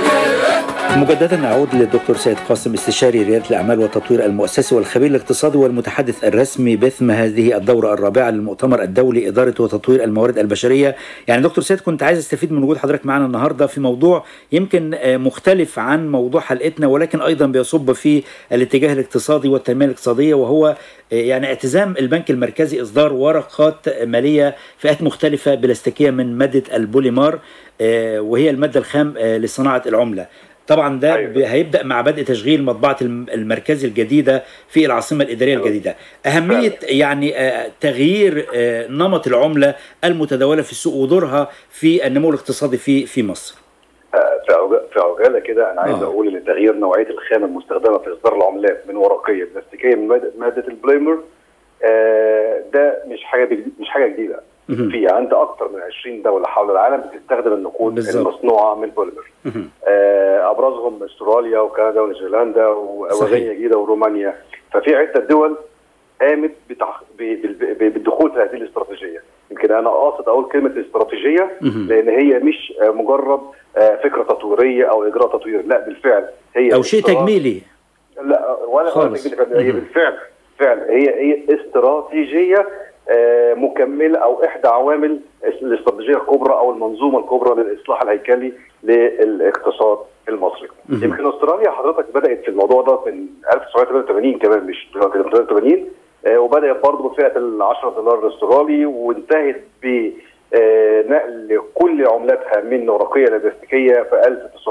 مجددا نعود للدكتور سيد قاسم استشاري رياده الاعمال والتطوير المؤسسي والخبير الاقتصادي والمتحدث الرسمي باسم هذه الدوره الرابعه للمؤتمر الدولي اداره وتطوير الموارد البشريه يعني دكتور سيد كنت عايز استفيد من وجود حضرتك معنا النهارده في موضوع يمكن آه، مختلف عن موضوع حلقتنا ولكن ايضا بيصب في الاتجاه الاقتصادي والتنميه الاقتصاديه وهو آه، يعني اعتزام البنك المركزي اصدار ورقات ماليه فئات مختلفه بلاستيكيه من ماده البوليمار آه، وهي الماده الخام آه، لصناعه العمله طبعا ده أيوة. ب- هيبدا مع بدء تشغيل مطبعه الم- المركزي الجديده في العاصمه الاداريه الجديده اهميه يعني آه، تغيير آه، نمط العمله المتداوله في السوق ودورها في النمو الاقتصادي في في مصر آه، في عج- في عجاله كده انا عايز آه. اقول ان تغيير نوعيه الخامه المستخدمه في اصدار العملات من ورقيه بلاستيكيه من ماده, مادة البليمر آه، ده مش حاجه بجد- مش حاجه جديده مهم. في عند اكثر من 20 دوله حول العالم بتستخدم النقود بالظبط. المصنوعه من البوليمر مهم. آه، ابرزهم استراليا وكندا ونيوزيلندا و- صحيح. وغينيا جديده ورومانيا ففي عده دول قامت بتح... ب... بال- ب... بالدخول في هذه الاستراتيجيه يمكن انا قاصد اقول كلمه استراتيجيه مهم. لان هي مش آه، مجرد آه، فكره تطويريه او اجراء تطوير لا بالفعل هي او شيء استرا- تجميلي لا ولا ولا خالص. تجميل فعلا. هي مهم. بالفعل فعلا هي هي استراتيجيه آه، مكمله او احدى عوامل الاستراتيجيه الكبرى او المنظومه الكبرى للاصلاح الهيكلي للاقتصاد المصري. مهم. يمكن استراليا حضرتك بدات في الموضوع ده من 1988 كمان مش دلوقتي 1988 آه، وبدات برضه بفئه ال 10 دولار الاسترالي وانتهت ب آه، نقل كل عملاتها من ورقيه لبلاستيكيه في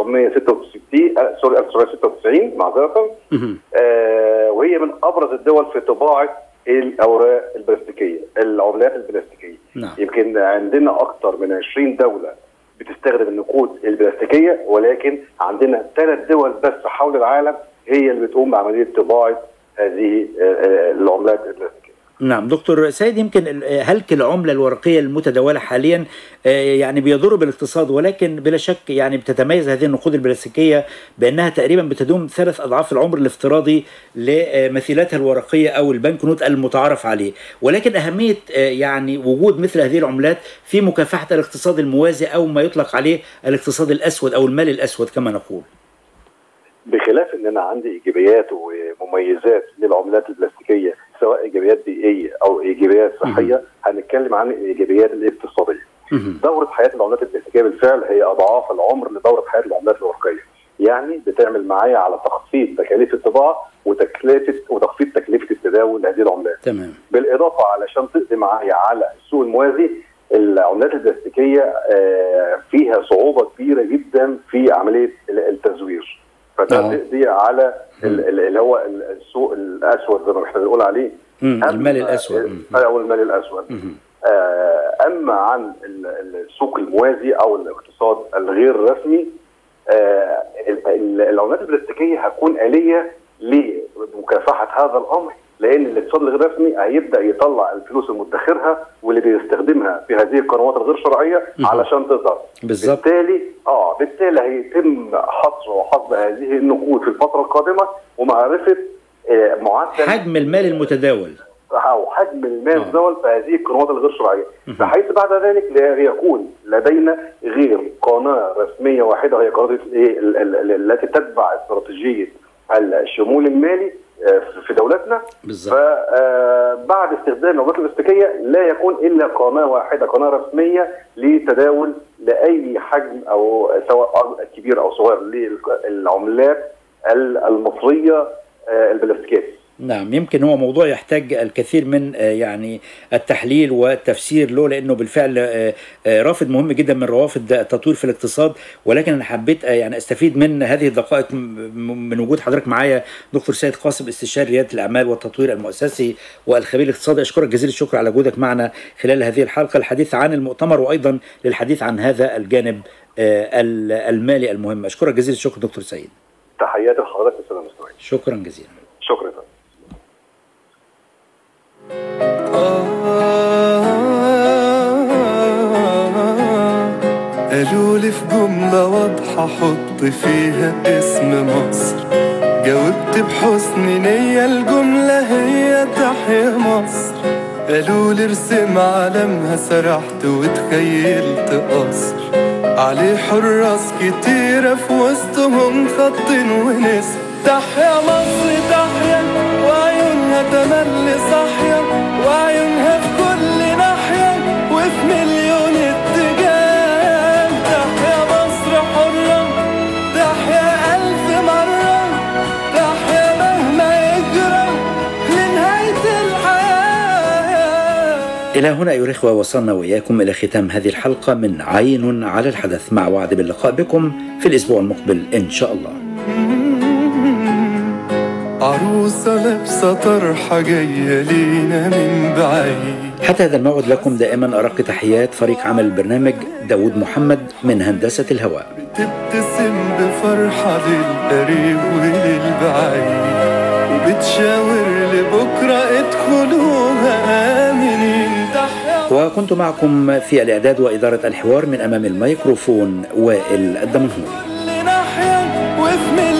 1966 آه، سوري 1996 معذره مهم. آه، وهي من ابرز الدول في طباعه الاوراق البلاستيكيه العملات البلاستيكيه نعم. يمكن عندنا اكثر من 20 دوله بتستخدم النقود البلاستيكيه ولكن عندنا ثلاث دول بس حول العالم هي اللي بتقوم بعمليه طباعه هذه آه، آه، العملات البلاستيكيه نعم دكتور سيد يمكن ال- هلك العملة الورقية المتداولة حاليا آه، يعني بيضر بالاقتصاد ولكن بلا شك يعني بتتميز هذه النقود البلاستيكية بأنها تقريبا بتدوم ثلاث أضعاف العمر الافتراضي لمثيلاتها الورقية أو البنك نوت المتعارف عليه ولكن أهمية آه، يعني وجود مثل هذه العملات في مكافحة الاقتصاد الموازي أو ما يطلق عليه الاقتصاد الأسود أو المال الأسود كما نقول بخلاف ان انا عندي ايجابيات ومميزات للعملات البلاستيكيه سواء ايجابيات بيئيه او ايجابيات صحيه هنتكلم عن الايجابيات الاقتصاديه. مهم. دوره حياه العملات البلاستيكيه بالفعل هي اضعاف العمر لدوره حياه العملات الورقيه. يعني بتعمل معايا على تخفيض تكاليف الطباعه وتكلفه وتخفيض تكلفه التداول لهذه العملات. تمام بالاضافه علشان تقضي معايا على السوق الموازي العملات البلاستيكيه آه، فيها صعوبه كبيره جدا في عمليه ال- التزوير فده آه. تقضي على ال- ال- اللي هو ال- السوق الاسود زي ما احنا بنقول عليه مم، أما- المال الأسود. مم. او المال الاسود مهم. آه، اما عن ال- ال- السوق الموازي او الاقتصاد الغير رسمي آه، ال- ال- العملات البلاستيكيه هتكون اليه لمكافحه هذا الامر لان الاقتصاد الغير رسمي هيبدا يطلع الفلوس المدخرها واللي بيستخدمها في هذه القنوات الغير شرعيه علشان تظهر بالظبط. بالتالي اه بالتالي هيتم حصر وحصد هذه النقود في الفتره القادمه ومعرفه آه، معدل حجم المال المتداول او حجم المال آه. دول في هذه القنوات الغير شرعيه بحيث بعد ذلك لا يكون لدينا غير قناه رسميه واحده هي قناه الايه ال- ال- ال- التي تتبع استراتيجيه الشمول المالي آه، في دولتنا بالظبط. فبعد استخدام العملات البلاستيكيه لا يكون الا قناه واحده قناه رسميه لتداول لاي حجم او سواء كبير او صغير للعملات المصريه آه، البلاستيكيه نعم يمكن هو موضوع يحتاج الكثير من آه، يعني التحليل والتفسير له لانه بالفعل آه، آه، رافد مهم جدا من روافد التطوير في الاقتصاد ولكن انا حبيت آه، يعني استفيد من هذه الدقائق م- م- من وجود حضرتك معايا دكتور سيد قاسم استشاري رياده الاعمال والتطوير المؤسسي والخبير الاقتصادي اشكرك جزيل الشكر على وجودك معنا خلال هذه الحلقه الحديث عن المؤتمر وايضا للحديث عن هذا الجانب آه، ال- المالي المهم اشكرك جزيل الشكر دكتور سيد تحياتي لحضرتك والسلام عليكم شكرا جزيلا شكرا وحط فيها اسم مصر جاوبت بحسن نية الجملة هي تحيا مصر قالوا لي ارسم علمها سرحت وتخيلت قصر عليه حراس كتيرة في وسطهم خط ونسر تحيا مصر تحيا وعيونها تملي صاحية وعيونها في كل ناحية وفي مليون اتجاه تحيا مصر حرة تحيا ألف مرة تحيا مهما يجرى لنهاية الحياة إلى هنا أيها الإخوة وصلنا وإياكم إلى ختام هذه الحلقة من عين على الحدث مع وعد باللقاء بكم في الأسبوع المقبل إن شاء الله عروسة لابسة طرحة جاية لينا من بعيد حتى هذا الموعد لكم دائما أرق تحيات فريق عمل البرنامج داود محمد من هندسة الهواء تبتسم بفرحة للقريب وللبعيد وبتشاور لبكرة ادخلوها آمنين تحيا وكنت معكم في الإعداد وإدارة الحوار من أمام الميكروفون وائل الدمنهور كل ناحية وفي